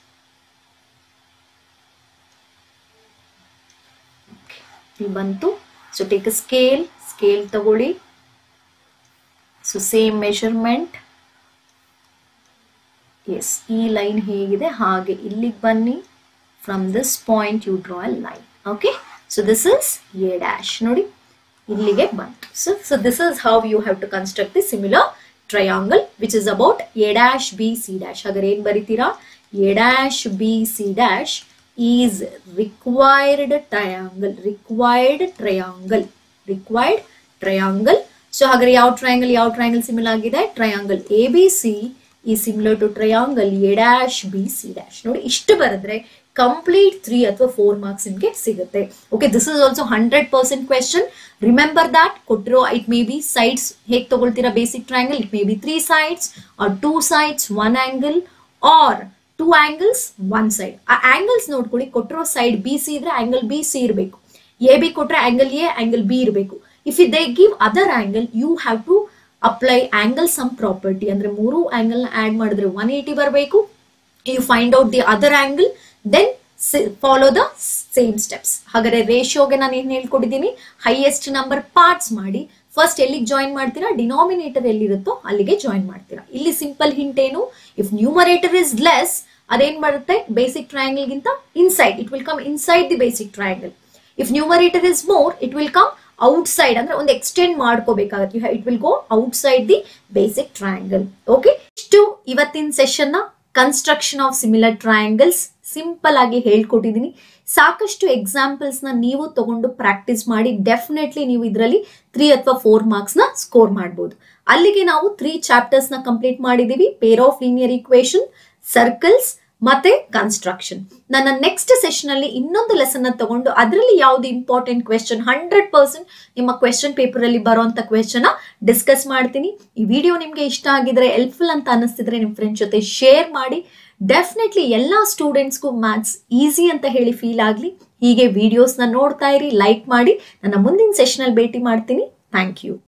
ಇಲ್ಲಿ ಬಂತು so take a scale scale ತಗೊಳ್ಳಿ so same measurement yes ಈ ಲೈನ್ ಹೇಗಿದೆ ಹಾಗೆ ಇಲ್ಲಿಗೆ ಬನ್ನಿ from this point you draw a line okay so this is A dash ನೋಡಿ ಇಲ್ಲಿಗೆ ಬಂತು so so this is how you have to construct the similar triangle which is about A dash B C dash ಹಾಗಾದ್ರೆ ಏನ್ ಬರಿತೀರಾ A dash B C dash is required triangle required triangle required triangle so ಹಾಗಾದ್ರೆ ಯಾವ triangle ಯಾವ triangle similar ಆಗಿದೆ triangle A B C ಈ similar to triangle A dash B C dash ನೋಡಿ ಇಷ್ಟು ಬರೆದ್ರೆ ಕಂಪ್ಲೀಟ್ ತ್ರೀ ಅಥವಾ ಫೋರ್ ಮಾರ್ಕ್ಸ್ ನಿಮಗೆ ಸಿಗುತ್ತೆ okay this is also hundred percent question remember that ಕೊಟ್ಟಿರೋ ಇಟ್ ಮೇ ಬಿ ಸೈಡ್ಸ್ ಹೇಗೆ ತಗೊಳ್ತೀರಾ basic triangle it may be three sides or two sides one angle or two angles one side ಆ angles ನೋಡ್ಕೊಳ್ಳಿ ಕೊಟ್ಟಿರೋ side B C ಇದ್ರೆ angle B C ಇರಬೇಕು A B ಕೊಟ್ರೆ angle A angle B ಇರಬೇಕು if they give other angle you have to apply angle sum property ಅಂದ್ರೆ ಮೂರು angle ನ ಆಡ್ ಮಾಡಿದ್ರೆ ಒನ್ ಏಯ್ಟಿ ಬರಬೇಕು you find out the other angle then follow the same steps ಹಾಗಾದ್ರೆ ರೇಷಿಯೋಗೆ ನಾನು ಏನ್ ಹೇಳ್ಕೊಟ್ಟಿದ್ದೀನಿ ಹೈಯೆಸ್ಟ್ ನಂಬರ್ ಪಾರ್ಟ್ಸ್ ಮಾಡಿ ಫಸ್ಟ್ ಎಲ್ಲಿಗೆ ಜಾಯಿನ್ ಮಾಡ್ತೀರಾ ಡಿನಾಮಿನೇಟರ್ ಎಲ್ಲಿರುತ್ತೋ ಅಲ್ಲಿಗೆ ಜಾಯಿನ್ ಮಾಡ್ತೀರಾ ಇಲ್ಲಿ ಸಿಂಪಲ್ ಹಿಂಟ್ ಏನು ಇಫ್ ನ್ಯೂಮರೇಟರ್ ಇಸ್ ಲೆಸ್ ಅದೇನ್ ಬರುತ್ತೆ ಬೇಸಿಕ್ ಟ್ರಯಾಂಗಲ್ ಗಿಂತ inside it will come inside the basic triangle if numerator is more it will come outside ಅಂದ್ರೆ ಒಂದು ಎಕ್ಸ್ಟೆಂಡ್ ಮಾಡ್ಕೋಬೇಕಾಗತ್ತೆ it will go outside the basic triangle okay ಇಷ್ಟು ಇವತ್ತಿನ session ನ construction of similar triangles simple ಆಗಿ ಹೇಳ್ಕೊಟ್ಟಿದ್ದೀನಿ ಸಾಕಷ್ಟು examples ನ ನೀವು ತಗೊಂಡು ಪ್ರಾಕ್ಟೀಸ್ ಮಾಡಿ ಡೆಫಿನೆಟ್ಲಿ ನೀವು ಇದರಲ್ಲಿ ತ್ರೀ ಅಥವಾ ಫೋರ್ ಮಾರ್ಕ್ಸ್ ನ ಸ್ಕೋರ್ ಮಾಡಬಹುದು ಅಲ್ಲಿಗೆ ನಾವು ತ್ರೀ ಚಾಪ್ಟರ್ಸ್ ನ ಕಂಪ್ಲೀಟ್ ಮಾಡಿದೀವಿ pair of linear equation circles ಮತ್ತೆ ಕನ್ಸ್ಟ್ರಕ್ಷನ್ ನನ್ನ ನೆಕ್ಸ್ಟ್ ಸೆಷನ್ ಅಲ್ಲಿ ಇನ್ನೊಂದು ಲೆಸನ್ ತಗೊಂಡು ಅದರಲ್ಲಿ ಯಾವ್ದು ಇಂಪಾರ್ಟೆಂಟ್ ಕ್ವೆಶನ್ ಹಂಡ್ರೆಡ್ ಪರ್ಸೆಂಟ್ ನಿಮ್ಮ ಕ್ವೆಶನ್ ಪೇಪರ್ ಅಲ್ಲಿ ಬರುವಂತ ಕ್ವೆಶನ್ ಡಿಸ್ಕಸ್ ಮಾಡ್ತೀನಿ ಈ ವಿಡಿಯೋ ನಿಮ್ಗೆ ಇಷ್ಟ ಆಗಿದ್ರೆ ಹೆಲ್ಪ್ಫುಲ್ ಅಂತ ಅನಿಸ್ತಿದ್ರೆ ನಿಮ್ಮ ಫ್ರೆಂಡ್ಸ್ ಜೊತೆ ಶೇರ್ ಮಾಡಿ ಡೆಫಿನೆಟ್ಲಿ ಎಲ್ಲ ಸ್ಟೂಡೆಂಟ್ಸ್ಗೂ ಮ್ಯಾಥ್ಸ್ ಈಸಿ ಅಂತ ಹೇಳಿ ಫೀಲ್ ಆಗಲಿ ಹೀಗೆ ವಿಡಿಯೋಸ್ನ ನೋಡ್ತಾ ಇರಿ ಲೈಕ್ ಮಾಡಿ ನನ್ನ ಮುಂದಿನ ಸೆಷನಲ್ಲಿ ಭೇಟಿ ಮಾಡ್ತೀನಿ ಥ್ಯಾಂಕ್ ಯು